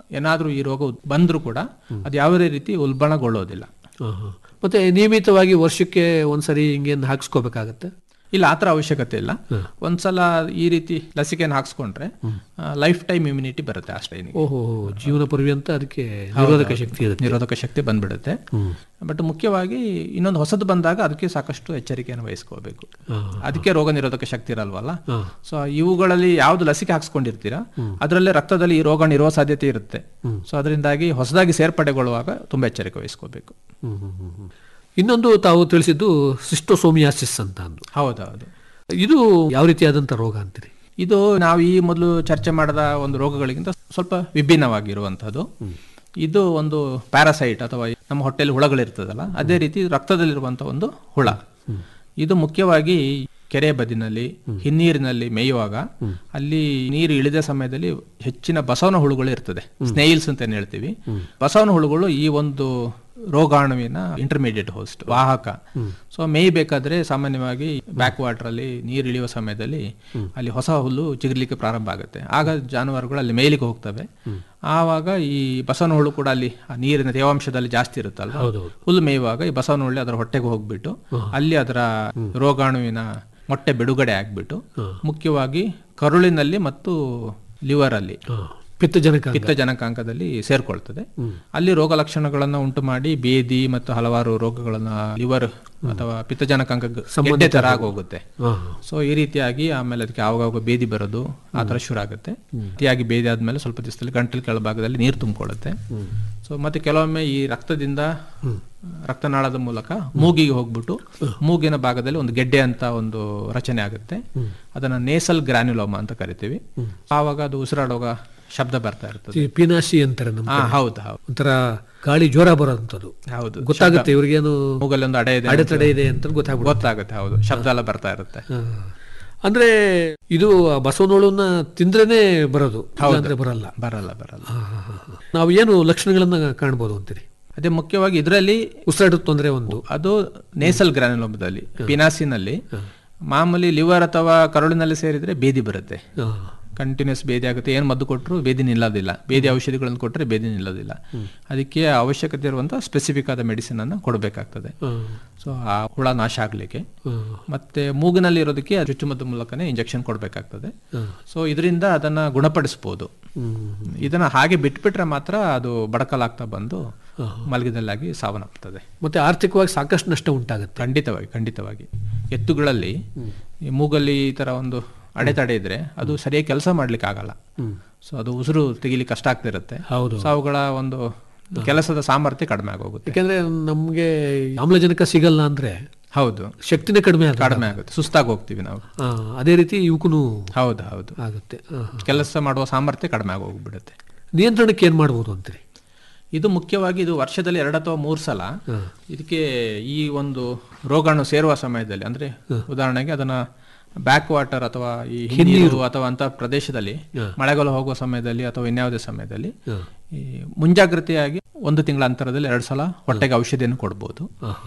[SPEAKER 8] ಏನಾದರೂ ಈ ರೋಗ ಬಂದರೂ ಕೂಡ ಅದು ಯಾವುದೇ ರೀತಿ ಉಲ್ಬಣಗೊಳ್ಳೋದಿಲ್ಲ
[SPEAKER 7] ಆಹಾ. ಮತ್ತೆ ನಿಯಮಿತವಾಗಿ ವರ್ಷಕ್ಕೆ ಒಂದ್ಸರಿ ಹಿಂಗೇನು ಹಾಕ್ಸ್ಕೋಬೇಕಾಗತ್ತೆ
[SPEAKER 8] ಇಲ್ಲ ಆ ಥರ ಅವಶ್ಯಕತೆ ಇಲ್ಲ ಒಂದ್ಸಲ ಈ ರೀತಿ ಲಸಿಕೆಯನ್ನು ಹಾಕ್ಸ್ಕೊಂಡ್ರೆ ಲೈಫ್ ಟೈಮ್ ಇಮ್ಯುನಿಟಿ ಬರುತ್ತೆ ಆ ಸ್ಟ್ರೈನಿಗೆ
[SPEAKER 7] ಓಹೋ ಜೀವನ ಪರ್ಯಂತ ಅದಕ್ಕೆ ನಿರೋಧಕ ಶಕ್ತಿ ಇರುತ್ತೆ
[SPEAKER 8] ನಿರೋಧಕ ಶಕ್ತಿ ಬಂದ್ಬಿಡುತ್ತೆ ಬಟ್ ಮುಖ್ಯವಾಗಿ ಇನ್ನೊಂದು ಹೊಸದು ಬಂದಾಗ ಅದಕ್ಕೆ ಸಾಕಷ್ಟು ಎಚ್ಚರಿಕೆಯನ್ನು ವಹಿಸ್ಕೋಬೇಕು ಅದಕ್ಕೆ ರೋಗ ನಿರೋಧಕ ಶಕ್ತಿ ಇರಲ್ವಲ್ಲ ಸೊ ಇವುಗಳಲ್ಲಿ ಯಾವ್ದು ಲಸಿಕೆ ಹಾಕ್ಸ್ಕೊಂಡಿರ್ತೀರಾ ಅದರಲ್ಲೇ ರಕ್ತದಲ್ಲಿ ಈ ರೋಗ ಇರುವ ಸಾಧ್ಯತೆ ಇರುತ್ತೆ ಸೊ ಅದರಿಂದಾಗಿ ಹೊಸದಾಗಿ ಸೇರ್ಪಡೆಗೊಳ್ಳುವಾಗ ತುಂಬಾ ಎಚ್ಚರಿಕೆ ವಹಿಸ್ಕೋಬೇಕು
[SPEAKER 7] ಹ್ಮ್, ಹ್ಮ್, ಹ್ಮ್, ಹ್ಮ್. ಇನ್ನೊಂದು ತಾವು ತಿಳಿಸಿದ್ದು ಸಿಸ್ಟೋಸೋಮಿಯಾಸಿಸ್ ಅಂತ ಅಂದು
[SPEAKER 8] ಹೌದೌದು
[SPEAKER 7] ಇದು ಯಾವ ರೀತಿಯಾದಂಥ ರೋಗ ಅಂತೀರಿ
[SPEAKER 8] ಇದು ನಾವು ಈ ಮೊದಲು ಚರ್ಚೆ ಮಾಡಿದ ಒಂದು ರೋಗಗಳಿಗಿಂತ ಸ್ವಲ್ಪ ವಿಭಿನ್ನವಾಗಿರುವಂಥದ್ದು ಇದು ಒಂದು ಪ್ಯಾರಾಸೈಟ್ ಅಥವಾ ನಮ್ಮ ಹೊಟ್ಟೆಯಲ್ಲಿ ಹುಳಗಳಿರ್ತದಲ್ಲ ಅದೇ ರೀತಿ ರಕ್ತದಲ್ಲಿರುವಂಥ ಒಂದು ಹುಳ ಇದು ಮುಖ್ಯವಾಗಿ ಕೆರೆ ಬದಿನಲ್ಲಿ ಹಿನ್ನೀರಿನಲ್ಲಿ ಮೇಯುವಾಗ ಅಲ್ಲಿ ನೀರು ಇಳಿದ ಸಮಯದಲ್ಲಿ ಹೆಚ್ಚಿನ ಬಸವನ ಹುಳುಗಳು ಇರ್ತದೆ ಸ್ನೇಹಿಲ್ಸ್ ಅಂತ ಏನ್ ಹೇಳ್ತೀವಿ ಬಸವನ ಹುಳುಗಳು ಈ ಒಂದು ರೋಗಾಣುವಿನ ಇಂಟರ್ಮೀಡಿಯೇಟ್ ಹೋಸ್ಟ್ ವಾಹಕ ಸೊ ಮೇಯ್ಬೇಕಾದ್ರೆ ಸಾಮಾನ್ಯವಾಗಿ ಬ್ಯಾಕ್ ವಾಟರ್ ಅಲ್ಲಿ ನೀರು ಇಳಿಯುವ ಸಮಯದಲ್ಲಿ ಅಲ್ಲಿ ಹೊಸ ಹುಲ್ಲು ಚಿಗುರ್ಲಿಕ್ಕೆ ಪ್ರಾರಂಭ ಆಗುತ್ತೆ ಆಗ ಜಾನುವಾರುಗಳು ಅಲ್ಲಿ ಮೇಯ್ಲಿಕ್ಕೆ ಹೋಗ್ತವೆ ಆವಾಗ ಈ ಬಸವನ ಹುಳು ಕೂಡ ಅಲ್ಲಿ ಆ ನೀರಿನ ತೇವಾಂಶದಲ್ಲಿ ಜಾಸ್ತಿ ಇರುತ್ತಲ್ಲ ಹುಲ್ಲು ಮೇಯುವಾಗ ಈ ಬಸವನ ಹುಳ್ಳಿ ಅದರ ಹೊಟ್ಟೆಗೆ ಹೋಗ್ಬಿಟ್ಟು ಅಲ್ಲಿ ಅದರ ರೋಗಾಣುವಿನ ಮೊಟ್ಟೆ ಬಿಡುಗಡೆ ಆಗ್ಬಿಟ್ಟು ಮುಖ್ಯವಾಗಿ ಕರುಳಿನಲ್ಲಿ ಮತ್ತು ಲಿವರ್ ಅಲ್ಲಿ
[SPEAKER 7] ಪಿತ್ತಜನಕ
[SPEAKER 8] ಪಿತ್ತ ಜನಕಾಂಕದಲ್ಲಿ ಸೇರ್ಕೊಳ್ತದೆ ಅಲ್ಲಿ ರೋಗ ಲಕ್ಷಣಗಳನ್ನ ಉಂಟು ಮಾಡಿ ಬೇದಿ ಮತ್ತು ಹಲವಾರು ರೋಗಗಳನ್ನ ಲಿವರ್ ಅಥವಾ ಪಿತ್ತಜನಕಾಂಕ ಗೆಡ್ಡೆ ತರ ಆಗೋಗುತ್ತೆ ಸೊ ಈ ರೀತಿಯಾಗಿ ಆಮೇಲೆ ಅದಕ್ಕೆ ಆವಾಗ ಬೇದಿ ಬರೋದು ಆ ತರ ಶುರು ಆಗುತ್ತೆ ರೀತಿಯಾಗಿ ಬೇದಿ ಆದ್ಮೇಲೆ ಸ್ವಲ್ಪ ದಿವಸದಲ್ಲಿ ಗಂಟಲು ಕೆಳಭಾಗದಲ್ಲಿ ನೀರು ತುಂಬಿಕೊಳ್ಳುತ್ತೆ ಸೊ ಮತ್ತೆ ಕೆಲವೊಮ್ಮೆ ಈ ರಕ್ತದಿಂದ ರಕ್ತನಾಳದ ಮೂಲಕ ಮೂಗಿಗೆ ಹೋಗ್ಬಿಟ್ಟು ಮೂಗಿನ ಭಾಗದಲ್ಲಿ ಒಂದು ಗೆಡ್ಡೆ ಅಂತ ಒಂದು ರಚನೆ ಆಗುತ್ತೆ ಅದನ್ನ ನೇಸಲ್ ಗ್ರಾನ್ಯುಲೋಮ ಅಂತ ಕರಿತೀವಿ ಆವಾಗ ಅದು ಉಸಿರಾಡುವಾಗ ಶಬ್ದ ಬರ್ತಾ ಇರ್ತದೆ
[SPEAKER 7] ಈ ಪಿನಾಶಿ ಅಂತಾರೆ ನಮ್ಮ
[SPEAKER 8] ಹಾ ಹೌದು ಹೌದು
[SPEAKER 7] ಒಂಥರ ಗಾಳಿ ಜೋರ ಬರೋದಂಥದ್ದು
[SPEAKER 8] ಹೌದು
[SPEAKER 7] ಗೊತ್ತಾಗುತ್ತೆ ಇವ್ರಿಗೇನು
[SPEAKER 8] ಮೂಗಲ್ಲಿ ಒಂದು ಅಡೆ ಇದೆ
[SPEAKER 7] ಅಡೆತಡೆ ಇದೆ ಅಂತ ಗೊತ್ತಾಗ್ಬಿಡುತ್ತೆ
[SPEAKER 8] ಗೊತ್ತಾಗುತ್ತೆ ಹೌದು ಶಬ್ದ ಎಲ್ಲ ಬರ್ತಾ ಇರುತ್ತೆ
[SPEAKER 7] ಹಾ. ಅಂದ್ರೆ ಇದು ಆ ಬಸವನೋಳನ್ನ ತಿಂದ್ರೇನೆ ಬರೋದು ಅಂದ್ರೆ ಬರಲ್ಲ
[SPEAKER 8] ಬರಲ್ಲ ಬರಲ್ಲ
[SPEAKER 7] ಹಾ, ಹಾ, ಹಾ, ಹಾ. ನಾವು ಏನು ಲಕ್ಷಣಗಳನ್ನ ಕಾಣ್ಬೋದು ಅಂತೀರಿ
[SPEAKER 8] ಅದೇ ಮುಖ್ಯವಾಗಿ ಇದರಲ್ಲಿ
[SPEAKER 7] ಉಸಿರಾಟದ ತೊಂದರೆ ಒಂದು
[SPEAKER 8] ಅದು ನೇಸಲ್ ಗ್ರಾನ್ಯುಲೋಮದಲ್ಲಿ ಪಿನಾಸಿನಲ್ಲಿ ಮಾಮೂಲಿ ಲಿವರ್ ಅಥವಾ ಕರುಳಿನಲ್ಲಿ ಸೇರಿದ್ರೆ ಬೇದಿ ಬರುತ್ತೆ
[SPEAKER 7] ಹಾ.
[SPEAKER 8] ಕಂಟಿನ್ಯೂಸ್ ಬೇದಿ ಆಗುತ್ತೆ ಏನು ಮದ್ದು ಕೊಟ್ಟರು ಬೇದಿ ನಿಲ್ಲೋದಿಲ್ಲ ಬೇದಿ ಔಷಧಿಗಳನ್ನು ಕೊಟ್ಟರೆ ಬೇದಿ ನಿಲ್ಲೋದಿಲ್ಲ ಅದಕ್ಕೆ ಅವಶ್ಯಕತೆ ಇರುವಂಥ ಸ್ಪೆಸಿಫಿಕ್ ಆದ ಮೆಡಿಸಿನ್ ಅನ್ನು ಕೊಡಬೇಕಾಗ್ತದೆ ಸೊ ಆ ಹುಳ ನಾಶ ಆಗಲಿಕ್ಕೆ ಮತ್ತೆ ಮೂಗಿನಲ್ಲಿ ಇರೋದಕ್ಕೆ ಆ ಚುಚ್ಚುಮದ್ದು ಮೂಲಕನೇ ಇಂಜೆಕ್ಷನ್ ಕೊಡಬೇಕಾಗ್ತದೆ ಸೊ ಇದರಿಂದ ಅದನ್ನ ಗುಣಪಡಿಸ್ಬೋದು ಇದನ್ನ ಹಾಗೆ ಬಿಟ್ಬಿಟ್ರೆ ಮಾತ್ರ ಅದು ಬಡಕಲಾಗ್ತಾ ಬಂದು ಮಲಗಿದಲ್ಲಾಗಿ ಸಾವನ್ನಪ್ಪುತ್ತದೆ
[SPEAKER 7] ಮತ್ತೆ ಆರ್ಥಿಕವಾಗಿ ಸಾಕಷ್ಟು ನಷ್ಟ ಉಂಟಾಗುತ್ತೆ
[SPEAKER 8] ಖಂಡಿತವಾಗಿ ಖಂಡಿತವಾಗಿ ಎತ್ತುಗಳಲ್ಲಿ ಈ ಮೂಗಲ್ಲಿ ಈ ತರ ಒಂದು ಅಡೆತಡೆ ಇದ್ರೆ ಅದು ಸರಿಯಾಗಿ ಕೆಲಸ ಮಾಡ್ಲಿಕ್ಕೆ ಆಗಲ್ಲ ಸೊ ಅದು ಉಸಿರು ತೆಗಿಲಿಕ್ಕೆ ಕಷ್ಟ ಆಗ್ತಿರುತ್ತೆ
[SPEAKER 7] ಹೌದು.
[SPEAKER 8] ಸೊ ಅವುಗಳ ಒಂದು ಕೆಲಸದ ಸಾಮರ್ಥ್ಯ ಕಡಿಮೆ ಆಗೋಗುತ್ತೆ
[SPEAKER 7] ಯಾಕೆಂದ್ರೆ ನಮ್ಗೆ ಆಮ್ಲಜನಕ ಸಿಗಲ್ಲ ಅಂದ್ರೆ
[SPEAKER 8] ಹೌದು
[SPEAKER 7] ಶಕ್ತಿನೇ ಕಡಿಮೆ ಆಗುತ್ತೆ
[SPEAKER 8] ಕಡಿಮೆ ಆಗುತ್ತೆ ಸುಸ್ತಾಗಿ ಹೋಗ್ತೀವಿ ನಾವು
[SPEAKER 7] ಆ, ಅದೇ ರೀತಿ ಇವಕ್ಕೂ
[SPEAKER 8] ಹೌದು ಹೌದು
[SPEAKER 7] ಆಗುತ್ತೆ ಆ, ಹಾ.
[SPEAKER 8] ಕೆಲಸ ಮಾಡುವ ಸಾಮರ್ಥ್ಯ ಕಡಿಮೆ ಆಗೋಗ್ಬಿಡುತ್ತೆ
[SPEAKER 7] ನಿಯಂತ್ರಣಕ್ಕೆ ಏನ್ ಮಾಡ್ಬೋದು ಅಂತೀರಿ
[SPEAKER 8] ಇದು ಮುಖ್ಯವಾಗಿ ಇದು ವರ್ಷದಲ್ಲಿ ಎರಡು ಅಥವಾ ಮೂರು ಸಲ ಇದಕ್ಕೆ ಈ ಒಂದು ರೋಗಾಣು ಸೇರುವ ಸಮಯದಲ್ಲಿ ಅಂದ್ರೆ ಉದಾಹರಣೆಗೆ ಅದನ್ನ ಬ್ಯಾಕ್ ವಾಟರ್ ಅಥವಾ ಈ ಹಿನ್ನೀರು ಅಥವಾ ಅಂತ ಪ್ರದೇಶದಲ್ಲಿ ಮಳೆಗಾಲ ಹೋಗುವ ಸಮಯದಲ್ಲಿ ಅಥವಾ ಇನ್ಯಾವುದೇ ಸಮಯದಲ್ಲಿ ಈ ಮುಂಜಾಗ್ರತೆಯಾಗಿ ಒಂದು ತಿಂಗಳ ಅಂತರದಲ್ಲಿ ಎರಡು ಸಲ ಹೊಟ್ಟೆಗೆ ಔಷಧಿಯನ್ನು ಕೊಡ್ಬೋದು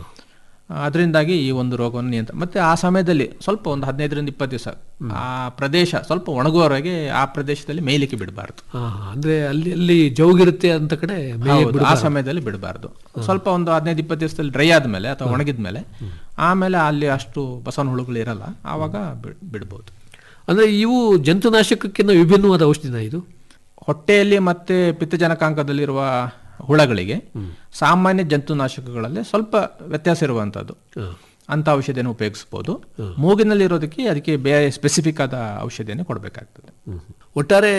[SPEAKER 8] ಅದರಿಂದಾಗಿ ಈ ಒಂದು ರೋಗವನ್ನು ನಿಯಂತ್ರಣ ಮತ್ತೆ ಆ ಸಮಯದಲ್ಲಿ ಸ್ವಲ್ಪ ಒಂದು ಹದಿನೈದರಿಂದ ಇಪ್ಪತ್ತು ದಿವಸ ಆ ಪ್ರದೇಶ ಸ್ವಲ್ಪ ಒಣಗುವವರೆಗೆ ಆ ಪ್ರದೇಶದಲ್ಲಿ ಮೇಯ್ಲಿಕ್ಕೆ ಬಿಡಬಾರ್ದು
[SPEAKER 7] ಆ, ಅಂದ್ರೆ ಅಲ್ಲಿ ಅಲ್ಲಿ ಜೌಗಿರುತ್ತೆ ಅಂತ ಕಡೆ ಮೇಯಕ್
[SPEAKER 8] ಹೌದು, ಆ
[SPEAKER 7] ಬಿಡ್ಬಾರ್ದು.
[SPEAKER 8] ಸಮಯದಲ್ಲಿ ಬಿಡಬಾರ್ದು ಸ್ವಲ್ಪ ಒಂದು ಹದಿನೈದು ಇಪ್ಪತ್ತು ದಿವಸದಲ್ಲಿ ಡ್ರೈ ಆದ್ಮೇಲೆ ಅಥವಾ ಒಣಗಿದ್ಮೇಲೆ ಆಮೇಲೆ ಅಲ್ಲಿ ಅಷ್ಟು ಬಸವನ ಹುಳುಗಳು ಇರಲ್ಲ ಆವಾಗ ಬಿಡ್- ಬಿಡ್ಬೋದು
[SPEAKER 7] ಅಂದ್ರೆ ಇವು ಜಂತುನಾಶಕಕ್ಕಿಂತ ವಿಭಿನ್ನವಾದ ಔಷಧಿನ ಇದು
[SPEAKER 8] ಹೊಟ್ಟೆಯಲ್ಲಿ ಮತ್ತೆ ಪಿತ್ತಜನಕಾಂಕದಲ್ಲಿರುವ ಹುಳಗಳಿಗೆ ಸಾಮಾನ್ಯ ಜಂತುನಾಶಕಗಳಲ್ಲಿ ಸ್ವಲ್ಪ ವ್ಯತ್ಯಾಸ ಇರುವಂತದ್ದು ಅಂತ ಔಷಧಿಯನ್ನು ಉಪಯೋಗಿಸಬಹುದು ಮೂಗಿನಲ್ಲಿ ಇರೋದಕ್ಕೆ ಅದಕ್ಕೆ ಬೇರೆ ಸ್ಪೆಸಿಫಿಕ್ ಆದ ಔಷಧಿಯನ್ನು ಕೊಡಬೇಕಾಗ್ತದೆ
[SPEAKER 7] ಒಟ್ಟಾರೆ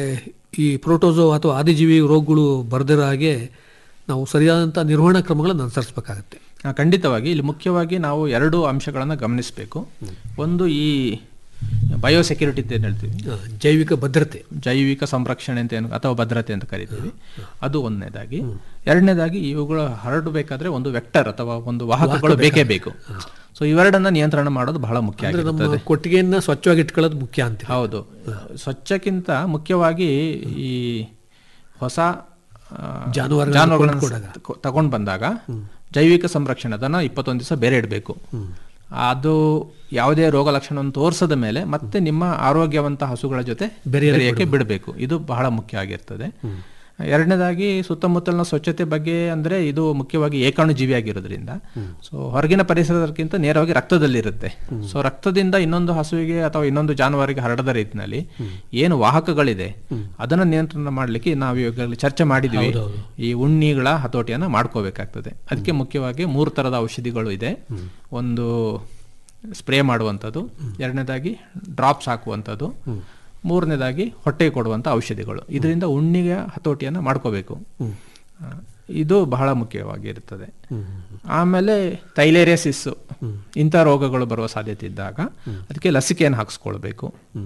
[SPEAKER 7] ಈ ಪ್ರೋಟೋಸೋ ಅಥವಾ ಆದಿಜೀವಿ ರೋಗಗಳು ಬರದಿರೋ ಹಾಗೆ ನಾವು ಸರಿಯಾದಂಥ ನಿರ್ವಹಣಾ ಕ್ರಮಗಳನ್ನು ಅನುಸರಿಸಬೇಕಾಗತ್ತೆ
[SPEAKER 8] ಆ, ಖಂಡಿತವಾಗಿ ಇಲ್ಲಿ ಮುಖ್ಯವಾಗಿ ನಾವು ಎರಡು ಅಂಶಗಳನ್ನು ಗಮನಿಸಬೇಕು ಒಂದು ಈ ಬಯೋಸೆಕ್ಯೂರಿಟಿ ಅಂತ ಏನ್ ಹೇಳ್ತೀವಿ
[SPEAKER 7] ಜೈವಿಕ ಭದ್ರತೆ
[SPEAKER 8] ಜೈವಿಕ ಸಂರಕ್ಷಣೆ ಅಂತ ಏನು ಅಥವಾ ಭದ್ರತೆ ಅಂತ ಕರಿತೀವಿ ಅದು ಒಂದನೇದಾಗಿ ಎರಡನೇದಾಗಿ ಇವುಗಳು ಹರಡಬೇಕಾದ್ರೆ ಒಂದು ವೆಕ್ಟರ್ ಅಥವಾ ಒಂದು ವಾಹಕಗಳು ಬೇಕೇ ಬೇಕು ಸೊ ಇವೆರಡನ್ನ ನಿಯಂತ್ರಣ ಮಾಡೋದು ಬಹಳ ಮುಖ್ಯ
[SPEAKER 7] ಅಂದ್ರೆ ನಮ್ಮ
[SPEAKER 8] ಆಗಿರ್ತದೆ
[SPEAKER 7] ಕೊಟ್ಟಿಗೆಯನ್ನ ಸ್ವಚ್ಛವಾಗಿ ಇಟ್ಕೊಳ್ಳೋದು ಮುಖ್ಯ ಅಂತ
[SPEAKER 8] ಹೌದು ಸ್ವಚ್ಛಕ್ಕಿಂತ ಮುಖ್ಯವಾಗಿ ಈ ಹೊಸ ಆ,
[SPEAKER 7] ಜಾನುವಾರುಗಳನ್ನ
[SPEAKER 8] ಜಾನುವಾರುಗಳನ್ನ
[SPEAKER 7] ಕೊಂಡ್ಕೊಂಡಾಗ.
[SPEAKER 8] ತಗೊಂಡು ಬಂದಾಗ ಜೈವಿಕ ಸಂರಕ್ಷಣೆ ಅದನ್ನ ಇಪ್ಪತ್ತೊಂದು ದಿವಸ ಬೇರೆ ಇಡಬೇಕು ಅದು ಯಾವುದೇ ರೋಗ ಲಕ್ಷಣವನ್ನು ತೋರಿಸದ ಮೇಲೆ ಮತ್ತೆ ನಿಮ್ಮ ಆರೋಗ್ಯವಂತ ಹಸುಗಳ ಜೊತೆ
[SPEAKER 7] ಬೆರೆಯಲು
[SPEAKER 8] ಬೆರೆಯಕ್ಕೆ ಬಿಡಬೇಕು ಇದು ಬಹಳ ಮುಖ್ಯ ಆಗಿರ್ತದೆ ಎರಡನೇದಾಗಿ ಸುತ್ತಮುತ್ತಲಿನ ಸ್ವಚ್ಛತೆ ಬಗ್ಗೆ ಅಂದ್ರೆ ಇದು ಮುಖ್ಯವಾಗಿ ಏಕಾಣು ಜೀವಿಯಾಗಿರೋದ್ರಿಂದ ಸೊ ಹೊರಗಿನ ಪರಿಸರದಕ್ಕಿಂತ ನೇರವಾಗಿ ರಕ್ತದಲ್ಲಿರುತ್ತೆ ಸೊ ರಕ್ತದಿಂದ ಇನ್ನೊಂದು ಹಸುವಿಗೆ ಅಥವಾ ಇನ್ನೊಂದು ಜಾನುವಾರಿಗೆ ಹರಡದ ರೀತಿಯಲ್ಲಿ ಏನು ವಾಹಕಗಳಿದೆ ಅದನ್ನ ನಿಯಂತ್ರಣ ಮಾಡ್ಲಿಕ್ಕೆ ನಾವು ಈಗಾಗಲೇ ಚರ್ಚೆ ಮಾಡಿದ್ವಿ ಈ ಉಣ್ಣಿಗಳ ಹತೋಟಿಯನ್ನ ಮಾಡ್ಕೋಬೇಕಾಗ್ತದೆ ಅದಕ್ಕೆ ಮುಖ್ಯವಾಗಿ ಮೂರು ತರದ ಔಷಧಿಗಳು ಇದೆ ಒಂದು ಸ್ಪ್ರೇ ಮಾಡುವಂಥದ್ದು ಎರಡನೇದಾಗಿ ಡ್ರಾಪ್ಸ್ ಹಾಕುವಂಥದ್ದು ಮೂರನೇದಾಗಿ ಹೊಟ್ಟೆಗೆ ಕೊಡುವಂಥ ಔಷಧಿಗಳು ಇದರಿಂದ ಉಣ್ಣಿಗೆ ಹತೋಟಿಯನ್ನು ಮಾಡ್ಕೋಬೇಕು ಆ, ಇದು ಬಹಳ ಮುಖ್ಯವಾಗಿರುತ್ತದೆ ಆಮೇಲೆ ತೈಲೇರಿಯಸಿಸ್ ಇಂಥ ರೋಗಗಳು ಬರುವ ಸಾಧ್ಯತೆ ಇದ್ದಾಗ ಅದಕ್ಕೆ ಲಸಿಕೆಯನ್ನು ಹಾಕಿಸ್ಕೊಳ್ಬೇಕು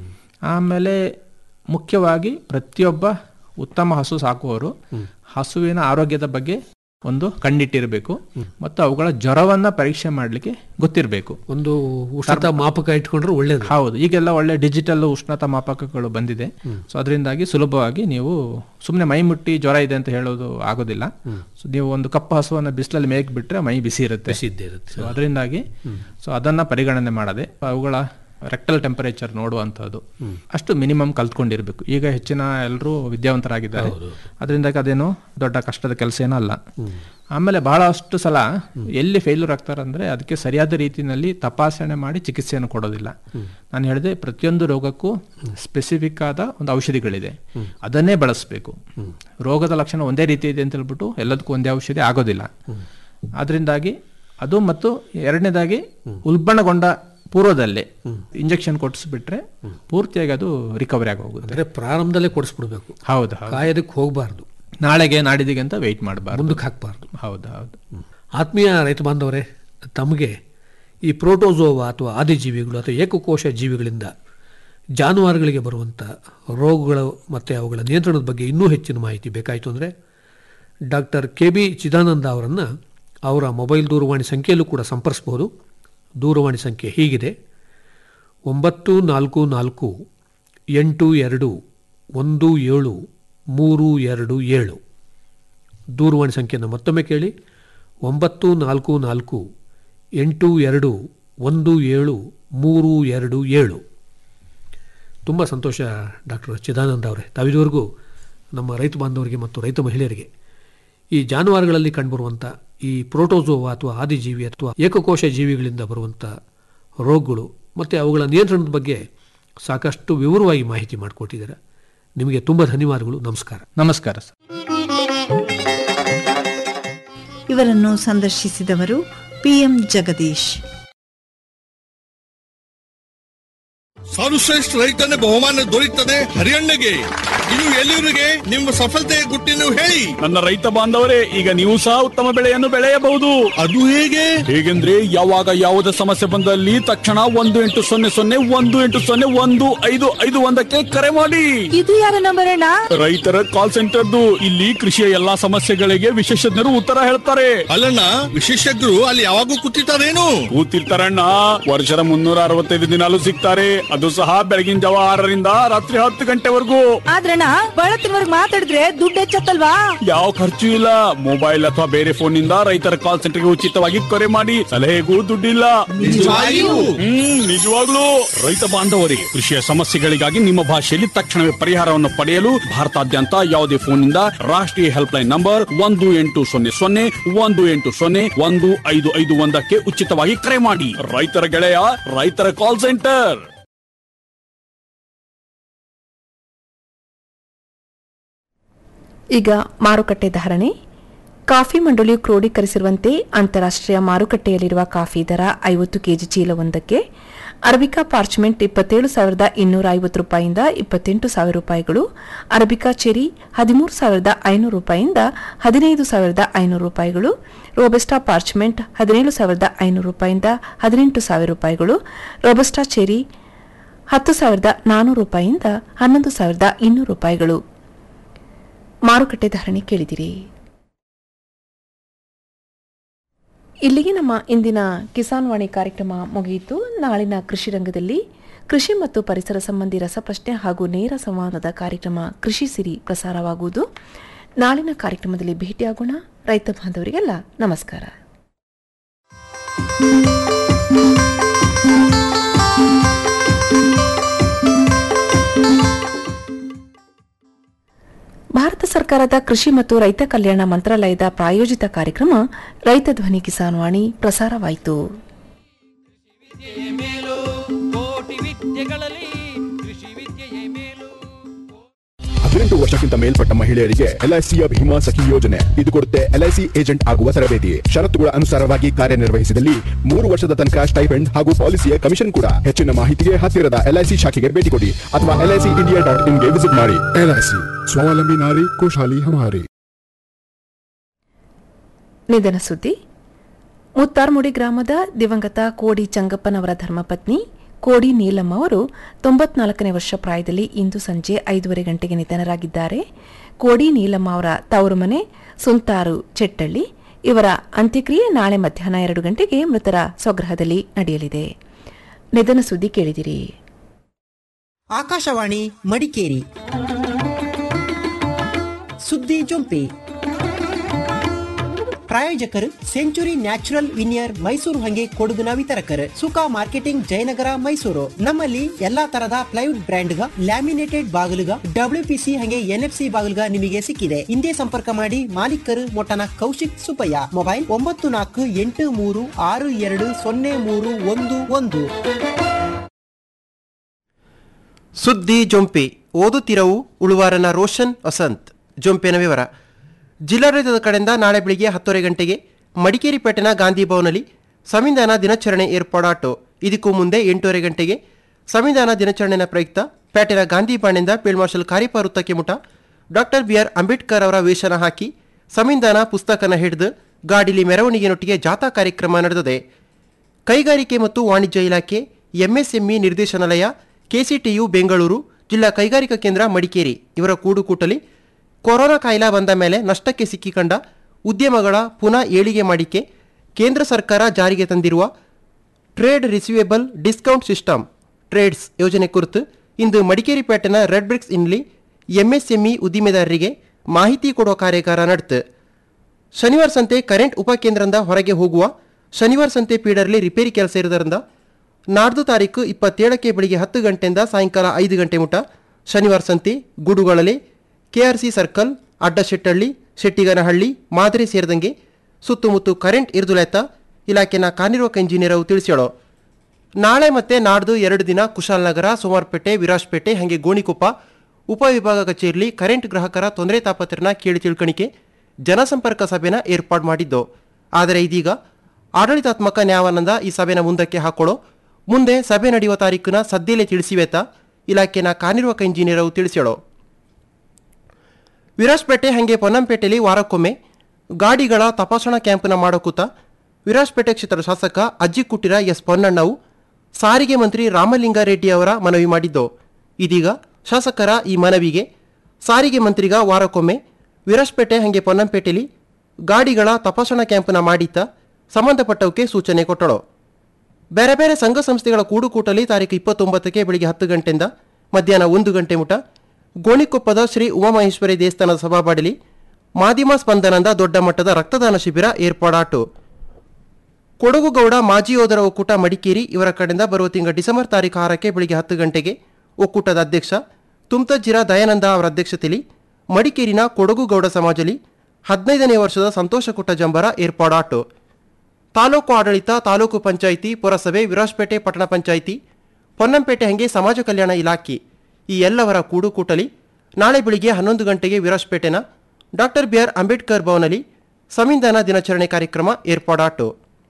[SPEAKER 8] ಆಮೇಲೆ ಮುಖ್ಯವಾಗಿ ಪ್ರತಿಯೊಬ್ಬ ಉತ್ತಮ ಹಸು ಸಾಕುವವರು ಹಸುವಿನ ಆರೋಗ್ಯದ ಬಗ್ಗೆ ಒಂದು ಕಣ್ಣಿಟ್ಟಿರಬೇಕು ಮತ್ತು ಅವುಗಳ ಜ್ವರವನ್ನ ಪರೀಕ್ಷೆ ಮಾಡಲಿಕ್ಕೆ ಗೊತ್ತಿರಬೇಕು
[SPEAKER 9] ಒಂದು ಉಷ್ಣತಾ ಮಾಪಕ ಇಟ್ಕೊಂಡ್ರೆ ಒಳ್ಳೇದು
[SPEAKER 8] ಹೌದು ಈಗೆಲ್ಲ ಒಳ್ಳೆ ಡಿಜಿಟಲ್ ಉಷ್ಣತಾ ಮಾಪಕಗಳು ಬಂದಿದೆ ಸೊ ಅದರಿಂದಾಗಿ ಸುಲಭವಾಗಿ ನೀವು ಸುಮ್ಮನೆ ಮೈ ಮುಟ್ಟಿ ಜ್ವರ ಇದೆ ಅಂತ ಹೇಳೋದು ಆಗೋದಿಲ್ಲ ಸೊ ನೀವು ಒಂದು ಕಪ್ಪು ಹಸುವನ್ನ ಬಿಸಿಲಲ್ಲಿ ಮೇಯ್ಕ್ ಬಿಟ್ರೆ ಮೈ ಬಿಸಿ ಇರುತ್ತೆ
[SPEAKER 9] ಬಿಸಿ ಇದ್ದೇ ಇರುತ್ತೆ.
[SPEAKER 8] ಸೊ ಅದರಿಂದಾಗಿ ಸೊ ಅದನ್ನ ಪರಿಗಣನೆ ಮಾಡದೆ ಅವುಗಳ ರೆಕ್ಟಲ್ ಟೆಂಪರೇಚರ್ ನೋಡುವಂಥದ್ದು ಅಷ್ಟು ಮಿನಿಮಮ್ ಕಲ್ತ್ಕೊಂಡಿರ್ಬೇಕು ಈಗ ಹೆಚ್ಚಿನ ಎಲ್ಲರೂ ವಿದ್ಯಾವಂತರಾಗಿದ್ದಾರೆ ಅದರಿಂದಾಗಿ ಅದೇನು ದೊಡ್ಡ ಕಷ್ಟದ ಕೆಲಸ ಏನಲ್ಲ ಆಮೇಲೆ ಬಹಳಷ್ಟು ಸಲ ಎಲ್ಲಿ ಫೇಲ್ಯೂರ್ ಆಗ್ತಾರೆ ಅಂದ್ರೆ ಅದಕ್ಕೆ ಸರಿಯಾದ ರೀತಿಯಲ್ಲಿ ತಪಾಸಣೆ ಮಾಡಿ ಚಿಕಿತ್ಸೆಯನ್ನು ಕೊಡೋದಿಲ್ಲ ನಾನು ಹೇಳಿದೆ ಪ್ರತಿಯೊಂದು ರೋಗಕ್ಕೂ ಸ್ಪೆಸಿಫಿಕ್ ಆದ ಒಂದು ಔಷಧಿಗಳಿದೆ ಅದನ್ನೇ ಬಳಸಬೇಕು ರೋಗದ ಲಕ್ಷಣ ಒಂದೇ ರೀತಿ ಇದೆ ಅಂತ ಹೇಳ್ಬಿಟ್ಟು ಎಲ್ಲದಕ್ಕೂ ಒಂದೇ ಔಷಧಿ ಆಗೋದಿಲ್ಲ ಅದರಿಂದಾಗಿ ಅದು ಮತ್ತು ಎರಡನೇದಾಗಿ ಉಲ್ಬಣಗೊಂಡ ಪೂರ್ವದಲ್ಲೇ ಇಂಜೆಕ್ಷನ್ ಕೊಡಿಸ್ಬಿಟ್ರೆ ಪೂರ್ತಿಯಾಗಿ ಅದು ರಿಕವರಿ ಆಗಿ ಹೋಗುತ್ತೆ
[SPEAKER 9] ಅಂದ್ರೆ ಪ್ರಾರಂಭದಲ್ಲೇ ಕೊಡಿಸ್ಬಿಡ್ಬೇಕು
[SPEAKER 8] ಹೌದು ಹೌದು
[SPEAKER 9] ಕಾಯೋದಕ್ಕೆ ಹೋಗಬಾರ್ದು
[SPEAKER 8] ನಾಳೆಗೆ ನಾಡಿದಿಗೆ ಅಂತ ವೆಯ್ಟ್ ಮಾಡಬಾರ್ದು
[SPEAKER 9] ಮುಂದಕ್ಕೆ ಹಾಕಬಾರ್ದು
[SPEAKER 8] ಹೌದು ಹೌದು
[SPEAKER 9] ಆತ್ಮೀಯ ರೈತ ಬಾಂಧವರೇ ತಮಗೆ ಈ ಪ್ರೋಟೋಜೋವಾ ಅಥವಾ ಆದಿಜೀವಿಗಳು ಅಥವಾ ಏಕಕೋಶ ಜೀವಿಗಳಿಂದ ಜಾನುವಾರುಗಳಿಗೆ ಬರುವಂಥ ರೋಗಗಳು ಮತ್ತು ಅವುಗಳ ನಿಯಂತ್ರಣದ ಬಗ್ಗೆ ಇನ್ನೂ ಹೆಚ್ಚಿನ ಮಾಹಿತಿ ಬೇಕಾಯಿತು ಅಂದರೆ ಡಾಕ್ಟರ್ ಕೆ ಬಿ ಚಿದಾನಂದ ಅವರನ್ನು ಅವರ ಮೊಬೈಲ್ ದೂರವಾಣಿ ಸಂಖ್ಯೆಯಲ್ಲೂ ಕೂಡ ಸಂಪರ್ಸ್ಬೋದು ದೂರವಾಣಿ ಸಂಖ್ಯೆ ಹೀಗಿದೆ ಒಂಬತ್ತು ನಾಲ್ಕು ನಾಲ್ಕು ಎಂಟು ಎರಡು ಒಂದು ಏಳು ಮೂರು ಎರಡು ಏಳು ದೂರವಾಣಿ ಸಂಖ್ಯೆಯನ್ನು ಮತ್ತೊಮ್ಮೆ ಕೇಳಿ ಒಂಬತ್ತು ನಾಲ್ಕು ನಾಲ್ಕು ಎಂಟು ಎರಡು ಒಂದು ಏಳು ಮೂರು ಎರಡು ಏಳು ತುಂಬ ಸಂತೋಷ ಡಾಕ್ಟರ್ ಚಿದಾನಂದ ಅವರೇ ತಾವಿದುವರೆಗೂ ನಮ್ಮ ರೈತ ಬಾಂಧವರಿಗೆ ಮತ್ತು ರೈತ ಮಹಿಳೆಯರಿಗೆ ಈ ಜಾನುವಾರುಗಳಲ್ಲಿ ಕಂಡುಬರುವಂಥ ಈ ಪ್ರೋಟೋಜೋವಾ ಅಥವಾ ಆದಿಜೀವಿ ಅಥವಾ ಏಕಕೋಶ ಜೀವಿಗಳಿಂದ ಬರುವಂಥ ರೋಗಗಳು ಮತ್ತು ಅವುಗಳ ನಿಯಂತ್ರಣದ ಬಗ್ಗೆ ಸಾಕಷ್ಟು ವಿವರವಾಗಿ ಮಾಹಿತಿ ಮಾಡಿಕೊಟ್ಟಿದ್ದೀರಾ ನಿಮಗೆ ತುಂಬ ಧನ್ಯವಾದಗಳು ನಮಸ್ಕಾರ
[SPEAKER 8] ನಮಸ್ಕಾರ ಸರ್
[SPEAKER 10] ಇವರನ್ನು ಸಂದರ್ಶಿಸಿದವರು ಪಿಎಂ ಜಗದೀಶ್
[SPEAKER 11] ಸರ್ವಶ್ರೇಷ್ಠ ರೈತನ ಬಹುಮಾನ ದೊರೆಯುತ್ತದೆ ಹರಿಯಣ್ಣಗೆ ಇದು ಎಲ್ಲಿವರಿಗೆ ನಿಮ್ಮ ಸಫಲತೆಯ ಗುಟ್ಟಿನ ಹೇಳಿ
[SPEAKER 12] ನನ್ನ ರೈತ ಬಾಂಧವರೇ ಈಗ ನೀವು ಸಹ ಉತ್ತಮ ಬೆಳೆಯನ್ನು ಬೆಳೆಯಬಹುದು
[SPEAKER 11] ಅದು ಹೇಗೆ
[SPEAKER 12] ಹೇಗೆಂದ್ರೆ ಯಾವಾಗ ಯಾವುದೇ ಸಮಸ್ಯೆ ಬಂದಲ್ಲಿ ತಕ್ಷಣ ಒಂದು ಎಂಟು ಸೊನ್ನೆ ಸೊನ್ನೆ ಒಂದು ಎಂಟು ಸೊನ್ನೆ ಒಂದು ಐದು ಐದು ಒಂದಕ್ಕೆ ಕರೆ ಮಾಡಿ
[SPEAKER 10] ಇದು ಯಾರ ನಂಬರ್ ಅಣ್ಣ
[SPEAKER 12] ರೈತರ ಕಾಲ್ ಸೆಂಟರ್ದು ಇಲ್ಲಿ ಕೃಷಿಯ ಎಲ್ಲಾ ಸಮಸ್ಯೆಗಳಿಗೆ ವಿಶೇಷಜ್ಞರು ಉತ್ತರ ಹೇಳ್ತಾರೆ
[SPEAKER 11] ಅಲ್ಲಣ್ಣ ವಿಶೇಷಜ್ಞರು ಅಲ್ಲಿ ಯಾವಾಗೂ ಕೂತಿರ್ತಾರೇನು
[SPEAKER 12] ಕೂತಿರ್ತಾರಣ್ಣ ವರ್ಷದ ಮುನ್ನೂರ ಅರವತ್ತೈದು ದಿನಾಲು ಸಿಗ್ತಾರೆ ಅದು ಸಹ ಬೆಳಗಿನ ಜಾವ ಆರರಿಂದ ರಾತ್ರಿ ಹತ್ತು ಗಂಟೆವರೆಗೂ
[SPEAKER 10] ಆದ್ರಣ್ಣ ಬಳತ್ತಿನವರ್ಗ್ ಮಾತಾಡಿದ್ರೆ ದುಡ್ಡು ಹೆಚ್ಚತ್ತಲ್ವಾ
[SPEAKER 12] ಯಾವ ಖರ್ಚು ಇಲ್ಲ ಮೊಬೈಲ್ ಅಥವಾ ಬೇರೆ ಫೋನ್ ನಿಂದ ರೈತರ ಕಾಲ್ ಸೆಂಟರ್ಗೆ ಉಚಿತವಾಗಿ ಕರೆ ಮಾಡಿ ಸಲಹೆಗೂ ದುಡ್ಡಿಲ್ಲ
[SPEAKER 11] ನಿಜವಾಗಿಯೂ?
[SPEAKER 12] ಹ್ಮ್ ನಿಜವಾಗ್ಲೂ ರೈತ ಬಾಂಧವರೇ ಕೃಷಿಯ ಸಮಸ್ಯೆಗಳಿಗಾಗಿ ನಿಮ್ಮ ಭಾಷೆಯಲ್ಲಿ ತಕ್ಷಣವೇ ಪರಿಹಾರವನ್ನು ಪಡೆಯಲು ಭಾರತಾದ್ಯಂತ ಯಾವುದೇ ಫೋನ್ ನಿಂದ ರಾಷ್ಟ್ರೀಯ ಹೆಲ್ಪ್ ಲೈನ್ ನಂಬರ್ ಒಂದು ಎಂಟು ಸೊನ್ನೆ ಸೊನ್ನೆ ಒಂದು ಎಂಟು ಸೊನ್ನೆ ಒಂದು ಐದು ಐದು ಒಂದಕ್ಕೆ ಉಚಿತವಾಗಿ ಕರೆ ಮಾಡಿ ರೈತರ ಗೆಳೆಯ ರೈತರ ಕಾಲ್ ಸೆಂಟರ್
[SPEAKER 2] ಈಗ ಮಾರುಕಟ್ಟೆ ಧಾರಣೆ ಕಾಫಿ ಮಂಡಳಿಯು ಕ್ರೋಢೀಕರಿಸಿರುವಂತೆ ಅಂತಾರಾಷ್ಟ್ರೀಯ ಮಾರುಕಟ್ಟೆಯಲ್ಲಿರುವ ಕಾಫಿ ದರ ಐವತ್ತು ಕೆಜಿ ಚೀಲವೊಂದಕ್ಕೆ ಅರಬಿಕಾ ಪಾರ್ಚ್ಮೆಂಟ್ ಇಪ್ಪತ್ತೇಳು ಸಾವಿರದ ಇನ್ನೂರ ಐವತ್ತು ರೂಪಾಯಿಯಿಂದ ಇಪ್ಪತ್ತೆಂಟು ಸಾವಿರ ರೂಪಾಯಿಗಳು ಅರಬಿಕಾ ಚೆರಿ ಹದಿಮೂರು ಸಾವಿರದ ಐನೂರು ರೂಪಾಯಿಯಿಂದ ಹದಿನೈದು ಸಾವಿರದ ಐನೂರು ರೂಪಾಯಿಗಳು ರೋಬೆಸ್ಟಾ ಪಾರ್ಚ್ಮೆಂಟ್ ಹದಿನೇಳು ಸಾವಿರದ ಐನೂರು ರೂಪಾಯಿಯಿಂದ ಹದಿನೆಂಟು ಸಾವಿರ ರೂಪಾಯಿಗಳು ರೋಬೆಸ್ಟಾ ಚೆರಿ ಹತ್ತು ಸಾವಿರದ ನಾನ್ನೂರು ರೂಪಾಯಿಯಿಂದ ಹನ್ನೊಂದು ಸಾವಿರದ ಇನ್ನೂರು ರೂಪಾಯಿಗಳು ಮಾರುಕಟ್ಟೆ ಧಾರಣೆ ಕೇಳಿದಿರಿ ಇಲ್ಲಿಗೆ ನಮ್ಮ ಇಂದಿನ ಕಿಸಾನ್ ವಾಣಿ ಕಾರ್ಯಕ್ರಮ ಮುಗಿಯಿತು ನಾಳಿನ ಕೃಷಿ ರಂಗದಲ್ಲಿ ಕೃಷಿ ಮತ್ತು ಪರಿಸರ ಸಂಬಂಧಿ ರಸಪ್ರಶ್ನೆ ಹಾಗೂ ನೇರ ಸಂವಾದದ ಕಾರ್ಯಕ್ರಮ ಕೃಷಿ ಸಿರಿ ಪ್ರಸಾರವಾಗುವುದು ನಾಳಿನ ಕಾರ್ಯಕ್ರಮದಲ್ಲಿ ಭೇಟಿಯಾಗೋಣ ರೈತ ಬಾಂಧವರಿಗೆಲ್ಲ ನಮಸ್ಕಾರ ಭಾರತ ಸರ್ಕಾರದ ಕೃಷಿ ಮತ್ತು ರೈತ ಕಲ್ಯಾಣ ಮಂತ್ರಾಲಯದ ಪ್ರಾಯೋಜಿತ ಕಾರ್ಯಕ್ರಮ ರೈತ ಧ್ವನಿ ಕಿಸಾನ್ ವಾಣಿ ಪ್ರಸಾರವಾಯಿತು
[SPEAKER 3] ಮೇಲು ಕೋಟಿ ವಿದ್ಯೆಗಳಲ್ಲಿ ಕೃಷಿ ವಿದ್ಯೆಯೇ ಮೇಲು
[SPEAKER 13] ಹದಿನೆಂಟು ವರ್ಷಕ್ಕಿಂತ ಮೇಲ್ಪಟ್ಟ ಮಹಿಳೆಯರಿಗೆ ಎಲ್ಐಸಿಯ ಭೀಮಾ ಸಖಿ ಯೋಜನೆ ಇದು ಕೊಡುತ್ತೆ ಎಲ್ಐಸಿ ಏಜೆಂಟ್ ಆಗುವ ತರಬೇತಿ ಷರತ್ತುಗಳ ಅನುಸಾರವಾಗಿ ಕಾರ್ಯನಿರ್ವಹಿಸಿದಲ್ಲಿ ಮೂರು ವರ್ಷದ ತನಕ ಸ್ಟೈಪೆಂಡ್ ಹಾಗೂ ಪಾಲಿಸಿಯ ಕಮಿಷನ್ ಕೂಡ ಹೆಚ್ಚಿನ ಮಾಹಿತಿಗೆ ಹತ್ತಿರದ ಎಲ್ಐಸಿ ಶಾಖೆಗೆ ಭೇಟಿ ಕೊಡಿ ಅಥವಾ ಎಲ್ಐಸಿ ಇಂಡಿಯಾ ಡಾಟ್ ಇನ್ಗೆ ವಿಸಿಟ್ ಮಾಡಿ ಎಲ್ಐಸಿ ಸ್ವಾವಲಂಬಿ ನಾರಿ ಖುಷಹಾಲಿ ಹಮಾರಿ
[SPEAKER 2] ನಿಧನ ಸುದ್ದಿ ಮುತ್ತಾರ್ಮುಡಿ ಗ್ರಾಮದ ದಿವಂಗತ ಕೋಡಿ ಚಂಗಪ್ಪನವರ ಧರ್ಮಪತ್ನಿ ಕೋಡಿ ನೀಲಮ್ಮ ಅವರು ತೊಂಬತ್ನಾಲ್ಕನೇ ವರ್ಷ ಪ್ರಾಯದಲ್ಲಿ ಇಂದು ಸಂಜೆ ಐದೂವರೆ ಗಂಟೆಗೆ ನಿಧನರಾಗಿದ್ದಾರೆ ಕೋಡಿ ನೀಲಮ್ಮ ಅವರ ತವರು ಮನೆ ಸುಂತಾರು ಚೆಟ್ಟಳ್ಳಿ ಇವರ ಅಂತ್ಯಕ್ರಿಯೆ ನಾಳೆ ಮಧ್ಯಾಹ್ನ ಎರಡು ಗಂಟೆಗೆ ಮೃತರ ಸ್ವಗೃಹದಲ್ಲಿ ನಡೆಯಲಿದೆ ನಿಧನ ಸುದ್ದಿ ಕೇಳಿದಿರಿ
[SPEAKER 14] ಆಕಾಶವಾಣಿ ಮಡಿಕೇರಿ ಸುದ್ದಿ ಜೊಂಪಿ ಪ್ರಾಯೋಜಕರು ಸೆಂಚುರಿ ನ್ಯಾಚುರಲ್ ವಿನಿಯರ್ ಮೈಸೂರು ಹಂಗೆ ಕೊಡಗಿನ ವಿತರಕರು ಸುಖ ಮಾರ್ಕೆಟಿಂಗ್ ಜಯನಗರ ಮೈಸೂರು ನಮ್ಮಲ್ಲಿ ಎಲ್ಲಾ ತರದ ಪ್ಲೈವುಡ್ ಬ್ರ್ಯಾಂಡ್ಗ ಲ್ಯಾಮಿನೇಟೆಡ್ ಬಾಗಿಲುಗ ಡಬ್ಲ್ಯೂಪಿಸಿ ಹಂಗೆ ಎನ್ಎಫ್ಸಿ ಬಾಗಿಲುಗ ನಿಮಗೆ ಸಿಕ್ಕಿದೆ ಹಿಂದೆ ಸಂಪರ್ಕ ಮಾಡಿ ಮಾಲೀಕರು ಮೊಟ್ಟನ ಕೌಶಿಕ್ ಸುಪಯ್ಯ ಮೊಬೈಲ್ ಒಂಬತ್ತು ನಾಲ್ಕು ಎಂಟು ಮೂರು ಆರು ಎರಡು ಸೊನ್ನೆ ಮೂರು ಒಂದು ಒಂದು ಸುದ್ದಿ ಜೊಂಪೆ ಓದುತ್ತಿರವು ಉಳುವಾರನ ರೋಷನ್ ವಸಂತ್ ಜೊಂಪೆನ ವಿವರ ಜಿಲ್ಲಾಡಳಿತದ ಕಡೆಯಿಂದ ನಾಳೆ ಬೆಳಿಗ್ಗೆ ಹತ್ತುವರೆ ಗಂಟೆಗೆ ಮಡಿಕೇರಿ ಪೇಟೆನ ಗಾಂಧಿ ಭವನಲ್ಲಿ ಸಂವಿಧಾನ ದಿನಾಚರಣೆ ಏರ್ಪಾಡಾಟು ಇದಕ್ಕೂ ಮುಂದೆ ಎಂಟೂವರೆ ಗಂಟೆಗೆ ಸಂವಿಧಾನ ದಿನಾಚರಣೆಯ ಪ್ರಯುಕ್ತ ಪೇಟೆನ ಗಾಂಧಿ ಬಾಣಿಂದ ಫೀಲ್ಡ್ ಮಾರ್ಷಲ್ ಕಾರಿಪ ವೃತ್ತಕ್ಕೆ ಮುಟ ಡಾಕ್ಟರ್ ಬಿ ಆರ್ ಅಂಬೇಡ್ಕರ್ ಅವರ ವೇಷನ ಹಾಕಿ ಸಂವಿಧಾನ ಪುಸ್ತಕನ ಹಿಡಿದು ಗಾಡಿಲಿ ಮೆರವಣಿಗೆನೊಟ್ಟಿಗೆ ಜಾಥಾ ಕಾರ್ಯಕ್ರಮ ನಡೆದಿದೆ ಕೈಗಾರಿಕೆ ಮತ್ತು ವಾಣಿಜ್ಯ ಇಲಾಖೆ ಎಂಎಸ್ಎಂಇ ನಿರ್ದೇಶನಾಲಯ ಕೆಸಿಟಿಯು ಬೆಂಗಳೂರು ಜಿಲ್ಲಾ ಕೈಗಾರಿಕಾ ಕೇಂದ್ರ ಮಡಿಕೇರಿ ಇವರ ಕೂಡುಕೂಟಲಿ ಕೊರೋನಾ ಕಾಯಿಲೆ ಬಂದ ಮೇಲೆ ನಷ್ಟಕ್ಕೆ ಸಿಕ್ಕಿಕೊಂಡ ಉದ್ಯಮಗಳ ಪುನಃ ಏಳಿಗೆ ಮಾಡಿಕೆ ಕೇಂದ್ರ ಸರ್ಕಾರ ಜಾರಿಗೆ ತಂದಿರುವ trade receivable discount system TReDS ಯೋಜನೆ ಕುರಿತು ಇಂದು ಮಡಿಕೇರಿ ಪೇಟೆನ ರೆಡ್ ಬ್ರಿಕ್ಸ್ ಇನ್ಲಿ ಎಂಎಸ್ಎಂಇ ಉದ್ದಿಮೆದಾರರಿಗೆ ಮಾಹಿತಿ ಕೊಡುವ ಕಾರ್ಯಾಗಾರ ನಡೆತು ಶನಿವಾರ ಸಂತೆ ಕರೆಂಟ್ ಉಪಕೇಂದ್ರದಿಂದ ಹೊರಗೆ ಹೋಗುವ ಶನಿವಾರ ಸಂತೆ ಪೀಡರ್ಲಿ ರಿಪೇರಿ ಕೆಲಸ ಇರೋದರಿಂದ ನಾಡ್ದು ತಾರೀಕು ಇಪ್ಪತ್ತೇಳಕ್ಕೆ ಬೆಳಿಗ್ಗೆ ಹತ್ತು ಗಂಟೆಯಿಂದ ಸಾಯಂಕಾಲ ಐದು ಗಂಟೆ ಮುಟ ಶನಿವಾರ ಸಂತೆ ಗುಡುಗಳಲ್ಲಿ ಕೆಆರ್ಸಿ ಸರ್ಕಲ್ ಅಡ್ಡಶೆಟ್ಟಹಳ್ಳಿ ಶೆಟ್ಟಿಗನಹಳ್ಳಿ ಮಾದರಿ ಸೇರಿದಂಗೆ ಸುತ್ತಮುತ್ತ ಕರೆಂಟ್ ಇರ್ದುಲೆತ್ತ ಇಲಾಖೆನ ಕಾರ್ಯನಿರ್ವಾಹಕ ಇಂಜಿನಿಯರ್ ಅವು ತಿಳಿಸ್ಯಾಳೋ ನಾಳೆ ಮತ್ತೆ ನಾಡ್ದು ಎರಡು ದಿನ ಕುಶಾಲನಗರ ಸೋಮವಾರಪೇಟೆ ವಿರಾಜ್ಪೇಟೆ ಹಾಗೆ ಗೋಣಿಕೊಪ್ಪ ಉಪವಿಭಾಗ ಕಚೇರಿಲಿ ಕರೆಂಟ್ ಗ್ರಾಹಕರ ತೊಂದರೆ ತಾಪತ್ರನ ಕೇಳಿ ತಿಳ್ಕಣಿಕೆ ಜನಸಂಪರ್ಕ ಸಭೆನ ಏರ್ಪಾಡು ಮಾಡಿದ್ದು ಆದರೆ ಇದೀಗ ಆಡಳಿತಾತ್ಮಕ ನ್ಯಾಯಾನಂದ ಈ ಸಭೆನ ಮುಂದಕ್ಕೆ ಹಾಕೊಳ್ಳೋ ಮುಂದೆ ಸಭೆ ನಡೆಯುವ ತಾರೀಕನ್ನ ಸದ್ಯಲೇ ತಿಳಿಸಿವೆತ ಇಲಾಖೆನ ಕಾರ್ಯನಿರ್ವಾಹಕ ಇಂಜಿನಿಯರ್ ಅವು ತಿಳಿಸ್ಯಾಳೋ ವಿರಾಜ್ಪೇಟೆ ಹಾಗೆ ಪೊನ್ನಂಪೇಟೆಯಲ್ಲಿ ವಾರಕ್ಕೊಮ್ಮೆ ಗಾಡಿಗಳ ತಪಾಸಣಾ ಕ್ಯಾಂಪ್ನ ಮಾಡೋಕೂತ ವಿರಾಜ್ಪೇಟೆ ಕ್ಷೇತ್ರದ ಶಾಸಕ ಅಜ್ಜಿ ಕುಟ್ಟಿರ ಎಸ್ ಪೊನ್ನಣ್ಣವು ಸಾರಿಗೆ ಮಂತ್ರಿ ರಾಮಲಿಂಗಾರೆಡ್ಡಿ ಅವರ ಮನವಿ ಮಾಡಿದ್ದು ಇದೀಗ ಶಾಸಕರ ಈ ಮನವಿಗೆ ಸಾರಿಗೆ ಮಂತ್ರಿಗ ವಾರಕ್ಕೊಮ್ಮೆ ವಿರಾಜ್ಪೇಟೆ ಹಾಗೆ ಪೊನ್ನಂಪೇಟೆಯಲ್ಲಿ ಗಾಡಿಗಳ ತಪಾಸಣಾ ಕ್ಯಾಂಪ್ನ ಮಾಡಿತ್ತ ಸಂಬಂಧಪಟ್ಟವಕ್ಕೆ ಸೂಚನೆ ಕೊಟ್ಟಳು ಬೇರೆ ಬೇರೆ ಸಂಘ ಸಂಸ್ಥೆಗಳ ಕೂಡುಕೂಟಲಿ ತಾರೀಕು ಇಪ್ಪತ್ತೊಂಬತ್ತಕ್ಕೆ ಬೆಳಿಗ್ಗೆ ಹತ್ತು ಗಂಟೆಯಿಂದ ಮಧ್ಯಾಹ್ನ ಒಂದು ಗಂಟೆ ಮುಟ ಗೋಣಿಕೊಪ್ಪದ ಶ್ರೀ ಉಮಾಮಹೇಶ್ವರಿ ದೇವಸ್ಥಾನದ ಸಭಾಬಾಡಿಲಿ ಮಾಧ್ಯಮ ಸ್ಪಂದನದ ದೊಡ್ಡ ಮಟ್ಟದ ರಕ್ತದಾನ ಶಿಬಿರ ಏರ್ಪಾಡಾಟು ಕೊಡಗುಗೌಡ ಮಾಜಿ ಯೋಧರ ಒಕ್ಕೂಟ ಮಡಿಕೇರಿ ಇವರ ಕಡೆಯಿಂದ ಬರುವ ತಿಂಗಳ ಡಿಸೆಂಬರ್ ತಾರೀಕು ಆರಕ್ಕೆ ಬೆಳಿಗ್ಗೆ ಹತ್ತು ಗಂಟೆಗೆ ಒಕ್ಕೂಟದ ಅಧ್ಯಕ್ಷ ತುಮ್ತಜ್ಜಿರ ದಯಾನಂದ ಅವರ ಅಧ್ಯಕ್ಷತೆಯಲ್ಲಿ ಮಡಿಕೇರಿನ ಕೊಡಗುಗೌಡ ಸಮಾಜಲಿ ಹದಿನೈದನೇ ವರ್ಷದ ಸಂತೋಷಕೂಟ ಜಂಬರ ಏರ್ಪಾಡಾಟು ತಾಲೂಕು ಆಡಳಿತ ತಾಲೂಕು ಪಂಚಾಯಿತಿ ಪುರಸಭೆ ವಿರಾಜ್ಪೇಟೆ ಪಟ್ಟಣ ಪಂಚಾಯಿತಿ ಪೊನ್ನಂಪೇಟೆ ಹಂಗೆ ಸಮಾಜ ಕಲ್ಯಾಣ ಇಲಾಖೆ ಈ ಎಲ್ಲವರ ಕೂಡುಕೂಟಲಿ ನಾಳೆ ಬೆಳಿಗ್ಗೆ ಹನ್ನೊಂದು ಗಂಟೆಗೆ ವಿರಾಜ್ಪೇಟೆನ ಡಾಕ್ಟರ್ ಬಿ ಆರ್ ಅಂಬೇಡ್ಕರ್ ಭವನಲ್ಲಿ ಸಂವಿಧಾನ ದಿನಾಚರಣೆ ಕಾರ್ಯಕ್ರಮ ಏರ್ಪಾಡಾಟು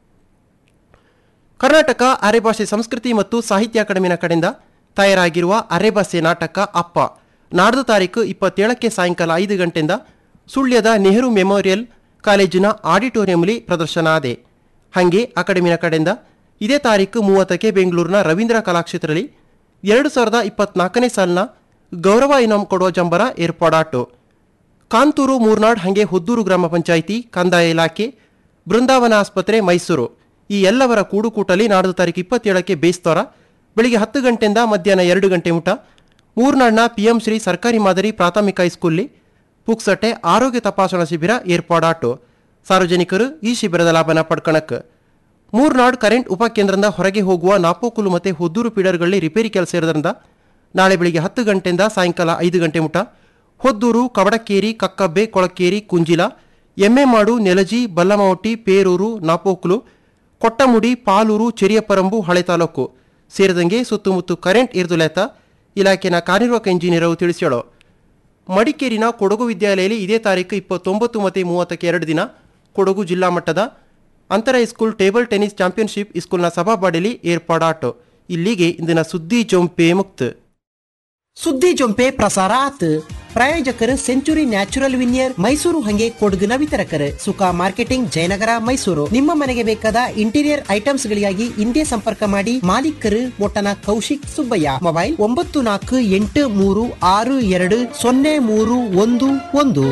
[SPEAKER 14] ಕರ್ನಾಟಕ ಅರೆಭಾಷೆ ಸಂಸ್ಕೃತಿ ಮತ್ತು ಸಾಹಿತ್ಯ ಅಕಾಡೆಮಿನ ಕಡೆಯಿಂದ ತಯಾರಾಗಿರುವ ಅರೆಭಾಷೆ ನಾಟಕ ಅಪ್ಪ ನಾಡ್ದು ತಾರೀಕು ಇಪ್ಪತ್ತೇಳಕ್ಕೆ ಸಾಯಂಕಾಲ ಐದು ಗಂಟೆಯಿಂದ ಸುಳ್ಯದ ನೆಹರು ಮೆಮೋರಿಯಲ್ ಕಾಲೇಜಿನ ಆಡಿಟೋರಿಯಂಲಿ ಪ್ರದರ್ಶನ ಆದೆ ಹಾಗೆ ಅಕಾಡೆಮಿನ ಕಡೆಯಿಂದ ಇದೇ ತಾರೀಕು ಮೂವತ್ತಕ್ಕೆ ಬೆಂಗಳೂರಿನ ರವೀಂದ್ರ ಕಲಾಕ್ಷೇತ್ರದಲ್ಲಿ ಎರಡು ಸಾವಿರದ ಇಪ್ಪತ್ನಾಲ್ಕನೇ ಸಾಲಿನ ಗೌರವ ಇನಾಮ್ ಕೊಡುವ ಜಂಬರ ಏರ್ಪಾಡಾಟು ಕಾಂತೂರು ಮೂರ್ನಾಡ್ ಹಾಗೆ ಹೊದ್ದೂರು ಗ್ರಾಮ ಪಂಚಾಯಿತಿ ಕಂದಾಯ ಇಲಾಖೆ ಬೃಂದಾವನ ಆಸ್ಪತ್ರೆ ಮೈಸೂರು ಈ ಎಲ್ಲವರ ಕೂಡುಕೂಟಲಿ ನಾಡ್ದು ತಾರೀಕು ಇಪ್ಪತ್ತೇಳಕ್ಕೆ ಬೇಸ್ತೋರ ಬೆಳಿಗ್ಗೆ ಹತ್ತು ಗಂಟೆಯಿಂದ ಮಧ್ಯಾಹ್ನ ಎರಡು ಗಂಟೆ ಮುಟ ಮೂರ್ನಾಡ್ನ ಪಿಎಂ ಶ್ರೀ ಸರ್ಕಾರಿ ಮಾದರಿ ಪ್ರಾಥಮಿಕ ಹೈಸ್ಕೂಲ್ಲಿ ಪುಕ್ಸಟೆ ಆರೋಗ್ಯ ತಪಾಸಣಾ ಶಿಬಿರ ಏರ್ಪಾಡಾಟು ಸಾರ್ವಜನಿಕರು ಈ ಶಿಬಿರದ ಲಾಭನ ಪಡ್ಕಣಕ್ ಮೂರ್ನಾಡ್ ಕರೆಂಟ್ ಉಪಕೇಂದ್ರದಿಂದ ಹೊರಗೆ ಹೋಗುವ ನಾಪೋಕುಲು ಮತ್ತು ಹೊದ್ದೂರು ಪೀಡರ್ಗಳಲ್ಲಿ ರಿಪೇರಿ ಕೆಲಸ ಇರೋದ್ರಿಂದ ನಾಳೆ ಬೆಳಿಗ್ಗೆ ಹತ್ತು ಗಂಟೆಯಿಂದ ಸಾಯಂಕಾಲ ಐದು ಗಂಟೆ ಮುಟ ಹೊದ್ದೂರು ಕವಡಕ್ಕೇರಿ ಕಕ್ಕಬ್ಬೆ ಕೊಳಕ್ಕೇರಿ ಕುಂಜಿಲ ಎಮ್ಮೆಮಾಡು ನೆಲಜಿ ಬಲ್ಲಮಾವಟಿ ಪೇರೂರು ನಾಪೋಕ್ಲು ಕೊಟ್ಟಮುಡಿ ಪಾಲೂರು ಚೆರಿಯಪರಂಬು ಹಳೆ ತಾಲೂಕು ಸೇರಿದಂಗೆ ಸುತ್ತಮುತ್ತ ಕರೆಂಟ್ ಇರ್ದುಲೆತ ಇಲಾಖೆನ ಕಾರ್ಯನಿರ್ವಾಹಕ ಇಂಜಿನಿಯರು ತಿಳಿಸ್ಯಾಳು ಮಡಿಕೇರಿನ ಕೊಡಗು ವಿದ್ಯಾಲಯದಲ್ಲಿ ಇದೇ ತಾರೀಕು ಇಪ್ಪತ್ತೊಂಬತ್ತು ಮತ್ತು ಮೂವತ್ತಕ್ಕೆ ಎರಡು ದಿನ ಕೊಡಗು ಜಿಲ್ಲಾ ಮಟ್ಟದ ಅಂತರ ಸ್ಕೂಲ್ ಟೇಬಲ್ ಟೆನ್ನಿಸ್ ಚಾಂಪಿಯನ್ಶಿಪ್ ಸ್ಕೂಲ್ನ ಸಭಾಬಾಡಿಲಿ ಏರ್ಪಾಡಾಟು ಇಲ್ಲಿಗೆ ಇಂದಿನ ಸುದ್ದಿ ಜೊಂಪೆ ಮುಕ್ತ
[SPEAKER 15] ಸುದ್ದಿ ಜೊಂಪೆ ಪ್ರಸಾರ ಆತ್ ಪ್ರಾಯೋಜಕರು ಸೆಂಚುರಿ ನ್ಯಾಚುರಲ್ ವಿನಿಯರ್ ಮೈಸೂರು ಹಂಗೆ ಕೊಡಗಿನ ವಿತರಕರು ಸುಖ ಮಾರ್ಕೆಟಿಂಗ್ ಜಯನಗರ ಮೈಸೂರು ನಿಮ್ಮ ಮನೆಗೆ ಬೇಕಾದ ಇಂಟೀರಿಯರ್ ಐಟಮ್ಸ್ ಗಳಿಗಾಗಿ ಹಿಂದೆ ಸಂಪರ್ಕ ಮಾಡಿ ಮಾಲೀಕರು ಮೊಟ್ಟನ ಕೌಶಿಕ್ ಸುಬ್ಬಯ್ಯ ಮೊಬೈಲ್ ಒಂಬತ್ತು ನಾಲ್ಕು ಎಂಟು ಮೂರು ಆರು ಎರಡು ಸೊನ್ನೆ ಮೂರು ಒಂದು ಒಂದು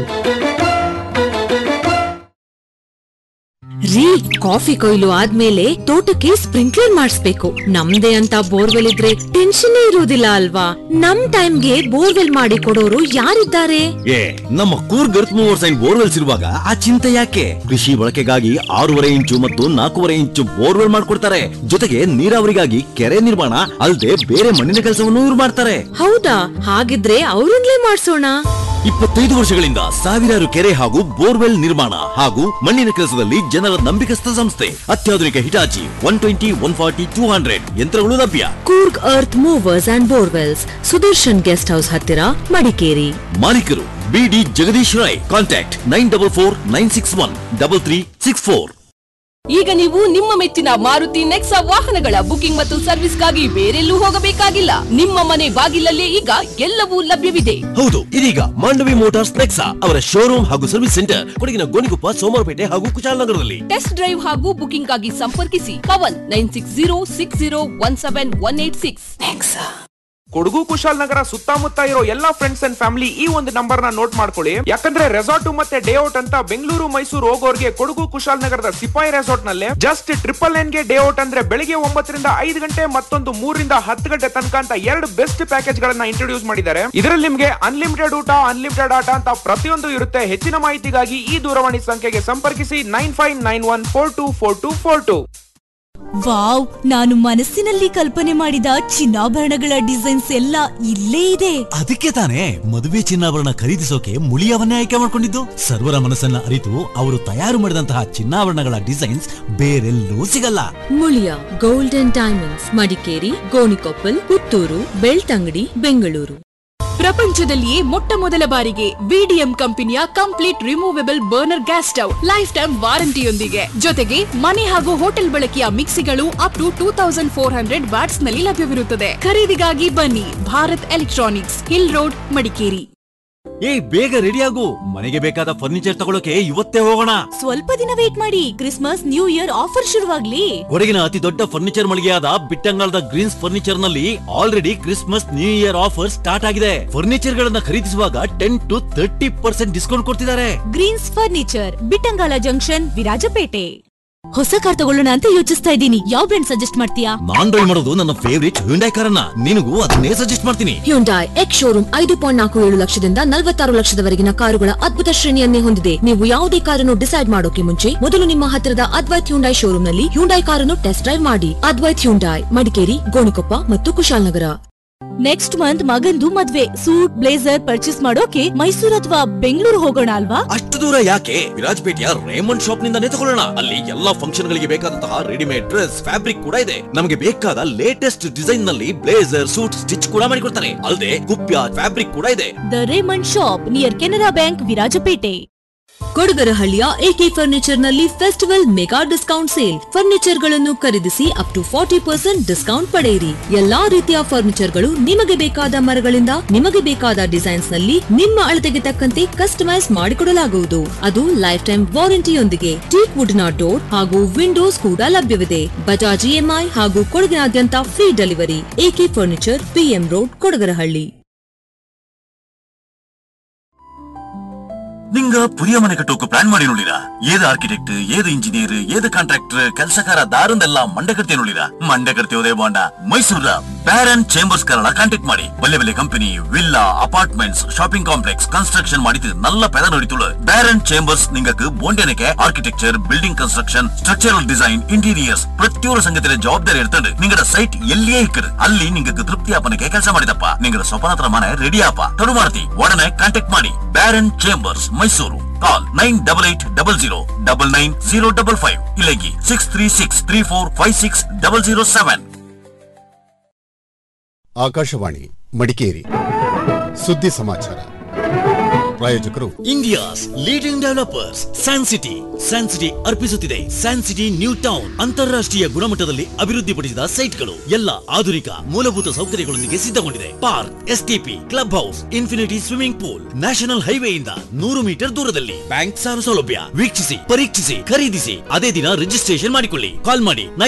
[SPEAKER 16] ರೀ ಕಾಫಿ ಕೊಯ್ಲು ಆದ್ಮೇಲೆ ತೋಟಕ್ಕೆ ಸ್ಪ್ರಿಂಕ್ಲರ್ ಮಾಡಿಸ್ಬೇಕು ನಮ್ದೇ ಅಂತ ಬೋರ್ವೆಲ್ ಇದ್ರೆ ಟೆನ್ಷನ್ ಇರೋದಿಲ್ಲ ಅಲ್ವಾ ನಮ್ ಟೈಮ್ಗೆ ಬೋರ್ವೆಲ್ ಮಾಡಿ ಕೊಡೋರು ಯಾರಿದ್ದಾರೆ
[SPEAKER 17] ಏ ನಮ್ಮ Coorg earth movers and borewells ಇರುವಾಗ ಆ ಚಿಂತೆ ಯಾಕೆ ಕೃಷಿ ಬಳಕೆಗಾಗಿ ಆರೂವರೆ ಇಂಚು ಮತ್ತು ನಾಲ್ಕೂವರೆ ಇಂಚು ಬೋರ್ವೆಲ್ ಮಾಡ್ಕೊಡ್ತಾರೆ ಜೊತೆಗೆ ನೀರಾವರಿಗಾಗಿ ಕೆರೆ ನಿರ್ಮಾಣ ಅಲ್ಲದೆ ಬೇರೆ ಮಣ್ಣಿನ ಕೆಲಸವನ್ನು ಇವ್ರು ಮಾಡ್ತಾರೆ
[SPEAKER 16] ಹೌದಾ ಹಾಗಿದ್ರೆ ಅವ್ರಿಂದಲೇ ಮಾಡ್ಸೋಣ
[SPEAKER 17] ಇಪ್ಪತ್ತೈದು ವರ್ಷಗಳಿಂದ ಸಾವಿರಾರು ಕೆರೆ ಹಾಗೂ ಬೋರ್ವೆಲ್ ನಿರ್ಮಾಣ ಹಾಗೂ ಮಣ್ಣಿನ ಕೆಲಸದಲ್ಲಿ ಜನರ ನಂಬಿಕಸ್ಥ ಸಂಸ್ಥೆ ಅತ್ಯಾಧುನಿಕ Hitachi one twenty one forty two hundred ಯಂತ್ರಗಳು ಲಭ್ಯ
[SPEAKER 16] Coorg earth movers and borewells Sudarshan guest house ಹತ್ತಿರ ಮಡಿಕೇರಿ
[SPEAKER 17] ಮಾಲೀಕರು BD Jagadish Rai contact nine double four nine six one double three six four
[SPEAKER 18] ಈಗ ನೀವು ನಿಮ್ಮ ಮೆಚ್ಚಿನ ಮಾರುತಿ ನೆಕ್ಸಾ ವಾಹನಗಳ ಬುಕಿಂಗ್ ಮತ್ತು ಸರ್ವಿಸ್ಗಾಗಿ ಬೇರೆಲ್ಲೂ ಹೋಗಬೇಕಾಗಿಲ್ಲ ನಿಮ್ಮ ಮನೆ ಬಾಗಿಲಲ್ಲೇ ಈಗ ಎಲ್ಲವೂ ಲಭ್ಯವಿದೆ
[SPEAKER 17] ಹೌದು ಇದೀಗ ಮಾಂಡವಿ ಮೋಟಾರ್ಸ್ ನೆಕ್ಸಾ ಅವರ ಶೋರೂಮ್ ಹಾಗೂ ಸರ್ವಿಸ್ ಸೆಂಟರ್ ಕೊಡಗಿನ ಗೋಣಿಕೊಪ್ಪ ಸೋಮವಾರಪೇಟೆ ಹಾಗೂ ಕುಶಾಲನಗರದಲ್ಲಿ
[SPEAKER 18] ಟೆಸ್ಟ್ ಡ್ರೈವ್ ಹಾಗೂ ಬುಕಿಂಗ್ ಆಗಿ ಸಂಪರ್ಕಿಸಿ Pavan nine six zero six zero one seven one eight six
[SPEAKER 19] Kodagu Kushalnagar ಸುತ್ತಮುತ್ತ ಇರೋ ಎಲ್ಲಾ ಫ್ರೆಂಡ್ಸ್ ಅಂಡ್ ಫ್ಯಾಮಿಲಿ ಈ ಒಂದು ನಂಬರ್ ನ ನೋಟ್ ಮಾಡ್ಕೊಳ್ಳಿ ಯಾಕಂದ್ರೆ ರೆಸಾರ್ಟ್ ಮತ್ತೆ ಡೇ ಔಟ್ ಅಂತ ಬೆಂಗಳೂರು ಮೈಸೂರು ಹೋಗೋರ್ಗೆ ಕೊಡಗು ಕುಶಾಲನಗರದ ಸಿಪಾಯಿ ರೆಸಾರ್ಟ್ ನಲ್ಲಿ ಜಸ್ಟ್ ಟ್ರಿಪಲ್ ನೈನ್ ಗೆ ಡೇ ಔಟ್ ಅಂದ್ರೆ ಬೆಳಿಗ್ಗೆ ಒಂಬತ್ತರಿಂದ ಐದು ಗಂಟೆ ಮತ್ತೊಂದು ಮೂರರಿಂದ ಹತ್ತು ಗಂಟೆ ತನಕ ಅಂತ ಎರಡು ಬೆಸ್ಟ್ ಪ್ಯಾಕೇಜ್ ಗಳನ್ನ ಇಂಟ್ರೊಡ್ಯೂಸ್ ಮಾಡಿದ್ದಾರೆ ಇದರಲ್ಲಿ ನಿಮ್ಗೆ ಅನ್ಲಿಮಿಟೆಡ್ ಊಟ ಅನ್ಲಿಮಿಟೆಡ್ ಆಟ ಅಂತ ಪ್ರತಿಯೊಂದು ಇರುತ್ತೆ ಹೆಚ್ಚಿನ ಮಾಹಿತಿಗಾಗಿ ಈ ದೂರವಾಣಿ ಸಂಖ್ಯೆಗೆ ಸಂಪರ್ಕಿಸಿ nine five nine one four two four two four two
[SPEAKER 20] wow ನಾನು ಮನಸ್ಸಿನಲ್ಲಿ ಕಲ್ಪನೆ ಮಾಡಿದ ಚಿನ್ನಾಭರಣಗಳ ಡಿಸೈನ್ಸ್ ಎಲ್ಲ ಇಲ್ಲೇ ಇದೆ
[SPEAKER 17] ಅದಕ್ಕೆ ತಾನೇ ಮದುವೆ ಚಿನ್ನಾಭರಣ ಖರೀದಿಸೋಕೆ ಮುಳಿಯವನ್ನೇ ಆಯ್ಕೆ ಮಾಡಿಕೊಂಡಿದ್ದು ಸರ್ವರ ಮನಸ್ಸನ್ನ ಅರಿತು ಅವರು ತಯಾರು ಮಾಡಿದಂತಹ ಚಿನ್ನಾಭರಣಗಳ ಡಿಸೈನ್ಸ್ ಬೇರೆಲ್ಲೂ ಸಿಗಲ್ಲ
[SPEAKER 16] ಮುಳಿಯ ಗೋಲ್ಡನ್ ಡೈಮಂಡ್ಸ್ ಮಡಿಕೇರಿ ಗೋಣಿಕೊಪ್ಪಲ್ ಪುತ್ತೂರು ಬೆಳ್ತಂಗಡಿ ಬೆಂಗಳೂರು
[SPEAKER 18] ಪ್ರಪಂಚದಲ್ಲಿಯೇ ಮೊಟ್ಟ ಮೊದಲ ಬಾರಿಗೆ ವಿಡಿಎಂ ಕಂಪನಿಯ complete removable burner gas stove life time ವಾರಂಟಿಯೊಂದಿಗೆ ಜೊತೆಗೆ ಮನೆ ಹಾಗೂ ಹೋಟೆಲ್ ಬಳಕೆಯ ಮಿಕ್ಸಿಗಳು up to two thousand four hundred watts ನಲ್ಲಿ ಲಭ್ಯವಿರುತ್ತದೆ ಖರೀದಿಗಾಗಿ ಬನ್ನಿ Bharat electronics hill road Madikeri
[SPEAKER 17] ಏ ಬೇಗ ರೆಡಿ ಆಗು ಮನೆಗೆ ಬೇಕಾದ ಫರ್ನಿಚರ್ ತಗೊಳ್ಳೋಕೆ ಇವತ್ತೇ ಹೋಗೋಣ
[SPEAKER 20] ಸ್ವಲ್ಪ ದಿನ ವೇಟ್ ಮಾಡಿ ಕ್ರಿಸ್ಮಸ್ ನ್ಯೂ ಇಯರ್ ಆಫರ್ ಶುರುವಾಗ್ಲಿ
[SPEAKER 17] ಕೊಡಗಿನ ಅತಿ ದೊಡ್ಡ ಫರ್ನಿಚರ್ ಮಳಿಗೆಯಾದ ಬಿಟ್ಟಂಗಾಲದ ಗ್ರೀನ್ಸ್ ಫರ್ನಿಚರ್ ನಲ್ಲಿ already Christmas new year offer start ಆಗಿದೆ ಫರ್ನಿಚರ್ ಗಳನ್ನ ಖರೀದಿಸುವಾಗ ten to thirty percent discount ಕೊಡ್ತಿದ್ದಾರೆ
[SPEAKER 20] greens furniture Bittangala junction Virajpet ಹೊಸ ಕಾರ್ ತಗೊಳ್ಳೋಣ ಅಂತ ಯೋಚಿಸ್ತಾ ಇದ್ದೀನಿ ಯಾವ ಬ್ರ್ಯಾಂಡ್ ಸಜೆಸ್ಟ್ ಮಾಡ್ತೀಯಾ
[SPEAKER 17] ನಾನ್ ಡ್ರೈವ್ ಮಾಡೋದು ನನ್ನ ಫೇವರಿಟ್ ಹ್ಯುಂಡೈ ಕಾರನ್ನ ನಿನಗೂ ಅದನ್ನೇ ಸಜೆಸ್ಟ್ ಮಾಡ್ತೀನಿ
[SPEAKER 16] ಹ್ಯುಂಡಾಯ್ ಎಕ್ಸ್ ಶೋರೂಮ್ ಐದು ಪಾಯಿಂಟ್ ನಾಲ್ಕು ಏಳು ಲಕ್ಷದಿಂದ ನಲವತ್ತಾರು ಲಕ್ಷದವರೆಗಿನ ಕಾರುಗಳ ಅದ್ಭುತ ಶ್ರೇಣಿಯನ್ನೇ ಹೊಂದಿದೆ ನೀವು ಯಾವುದೇ ಕಾರನ್ನು ಡಿಸೈಡ್ ಮಾಡೋಕೆ ಮುಂಚೆ ಮೊದಲು ನಿಮ್ಮ ಹತ್ತಿರದ ಅದ್ವೈತ್ ಹ್ಯುಂಡಾಯ್ ಶೋರೂಮ್ ನಲ್ಲಿ ಹ್ಯುಂಡಾಯ್ ಕಾರನ್ನು ಟೆಸ್ಟ್ ಡ್ರೈವ್ ಮಾಡಿ ಅದ್ವೈತ್ ಹ್ಯುಂಡಾಯ್ ಮಡಿಕೇರಿ ಗೋಣಿಕೊಪ್ಪ ಮತ್ತು ಕುಶಾಲನಗರ
[SPEAKER 20] ನೆಕ್ಸ್ಟ್ ಮಂತ್ ಮಗಂದು ಮದ್ವೆ ಸೂಟ್ ಬ್ಲೇಸರ್ ಪರ್ಚೇಸ್ ಮಾಡೋಕೆ ಮೈಸೂರು ಅಥವಾ ಬೆಂಗಳೂರು ಹೋಗೋಣ ಅಲ್ವಾ
[SPEAKER 17] ಅಷ್ಟು ದೂರ ಯಾಕೆ ವಿರಾಜಪೇಟೆಯ ರೇಮಂಡ್ ಶಾಪ್ ನಿಂದಾನೇ ತಗೊಳ್ಳೋಣ ಅಲ್ಲಿ ಎಲ್ಲಾ ಫಂಕ್ಷನ್ ಗಳಿಗೆ ಬೇಕಾದಂತಹ ರೆಡಿಮೇಡ್ ಡ್ರೆಸ್ ಫ್ಯಾಬ್ರಿಕ್ ಕೂಡ ಇದೆ ನಮಗೆ ಬೇಕಾದ ಲೇಟೆಸ್ಟ್ ಡಿಸೈನ್ ನಲ್ಲಿ ಬ್ಲೇಸರ್ ಸೂಟ್ ಸ್ಟಿಚ್ ಕೂಡ ಮಾಡಿಕೊಡ್ತಾರೆ ಅಲ್ಲದೆ ಕುಪ್ಯ ಫ್ಯಾಬ್ರಿಕ್ ಕೂಡ ಇದೆ
[SPEAKER 20] the Raymond shop near Canara bank Virajpet
[SPEAKER 16] ಕೊಡಗರಹಳ್ಳಿಯ ಎಕೆ ಫರ್ನಿಚರ್ ನಲ್ಲಿ festival mega discount sale furniture ಗಳನ್ನು ಖರೀದಿಸಿ up to forty percent discount ಪಡೆಯಿರಿ ಎಲ್ಲಾ ರೀತಿಯ ಫರ್ನಿಚರ್ ಗಳು ನಿಮಗೆ ಬೇಕಾದ ಮರಗಳಿಂದ ನಿಮಗೆ ಬೇಕಾದ ಡಿಸೈನ್ಸ್ ನಲ್ಲಿ ನಿಮ್ಮ ಅಳತೆಗೆ ತಕ್ಕಂತೆ ಕಸ್ಟಮೈಸ್ ಮಾಡಿಕೊಡಲಾಗುವುದು ಅದು ಲೈಫ್ ಟೈಮ್ ವಾರಂಟಿಯೊಂದಿಗೆ ಟೀಕ್ ವುಡ್ ನ ಡೋರ್ ಹಾಗೂ ವಿಂಡೋಸ್ ಕೂಡ ಲಭ್ಯವಿದೆ ಬಜಾಜ್ ಇಎಂಐ ಹಾಗೂ ಕೊಡಗಿನಾದ್ಯಂತ free delivery AK furniture PM road Kodagarahalli
[SPEAKER 17] നിങ്ങ പുതിയ മനെ കെട്ടോക്ക് പ്ലാൻ ಮಾಡಿನುಳಿರ ಏത് ಆರ್ಕಿಟೆಕ್ಟ್ ಏത് ಇಂಜಿನಿಯರ್ ಏത് ಕಾಂಟ್ರಾಕ್ಟರ್ ಕೆಲಸಕಾರ ದಾರಂದೆಲ್ಲ ಮಂಡೆ ಕಟ್ತೇನುಳಿರ ಮಂಡೆ ಕಟ್ತೇವುದೇ ಬಾಂಡ ಮೈಸೂರ ಬ್ಯಾರನ್ ಚೇಂಬರ್ಸ್ ಕನ್ನಡ ಕಾಂಟ್ಯಾಕ್ಟ್ ಮಾಡಿ ಬಲ್ಲೆ ಬಲ್ಲೆ company villa apartments shopping complex construction ಮಾಡಿದ್ದು நல்ல பெத நடித்துள்ள பேரன் சேம்பர்ஸ் നിങ്ങൾക്ക് ബോണ്ടിനൊക്കെ architecture building കൺസ്ട്രಕ್ಷನ್ structural design interiors ಪ್ರತಿಯೊಂದು ಸಂಗತಿಯ ಜವಾಬ್ದಾರಿ ಇರ್ತದೆ ನಿಂಗಡ ಸೈಟ್ ಎಲ್ಲಿಯೇ ಇಕ್ಕರು ಅಲ್ಲಿ ನಿಂಗೆ ತೃಪ್ತಿ ಆಪನಕ್ಕೆ ಕೆಲಸ ಮಾಡಿದಪ್ಪ ನಿಂಗಡ ಸ್ವಪನತ್ರ ಮನೆ ರೆಡಿ ಆಪ ತಡು ಮಾಡ್ತಿ ಒಡನೆ ಕಾಂಟ್ಯಾಕ್ಟ್ ಮಾಡಿ Baron chambers Mysuru call nine double eight double zero double nine zero double five ಇಲ್ಲಗಿ six three six three four five six double zero seven
[SPEAKER 21] Akashvani Madikeri ಸುದ್ದಿ ಸಮಾಚಾರ ಪ್ರಾಯೋಜಕರು
[SPEAKER 17] India's leading developers San city San city ಅರ್ಪಿಸುತ್ತಿದೆ San city new town ಅಂತಾರಾಷ್ಟ್ರೀಯ ಗುಣಮಟ್ಟದಲ್ಲಿ ಅಭಿವೃದ್ಧಿಪಡಿಸಿದ ಸೈಟ್ಗಳು ಎಲ್ಲ ಆಧುನಿಕ ಮೂಲಭೂತ ಸೌಕರ್ಯಗಳೊಂದಿಗೆ ಸಿದ್ಧಗೊಂಡಿದೆ park STP club house infinity swimming pool national ಹೈವೇಯಿಂದ ನೂರು ಮೀಟರ್ ದೂರದಲ್ಲಿ ಬ್ಯಾಂಕ್ ಸಾಲ ಸೌಲಭ್ಯ ವೀಕ್ಷಿಸಿ ಪರೀಕ್ಷಿಸಿ ಖರೀದಿಸಿ ಅದೇ ದಿನ ರಿಜಿಸ್ಟ್ರೇಷನ್ ಮಾಡಿಕೊಳ್ಳಿ ಕಾಲ್ ಮಾಡಿ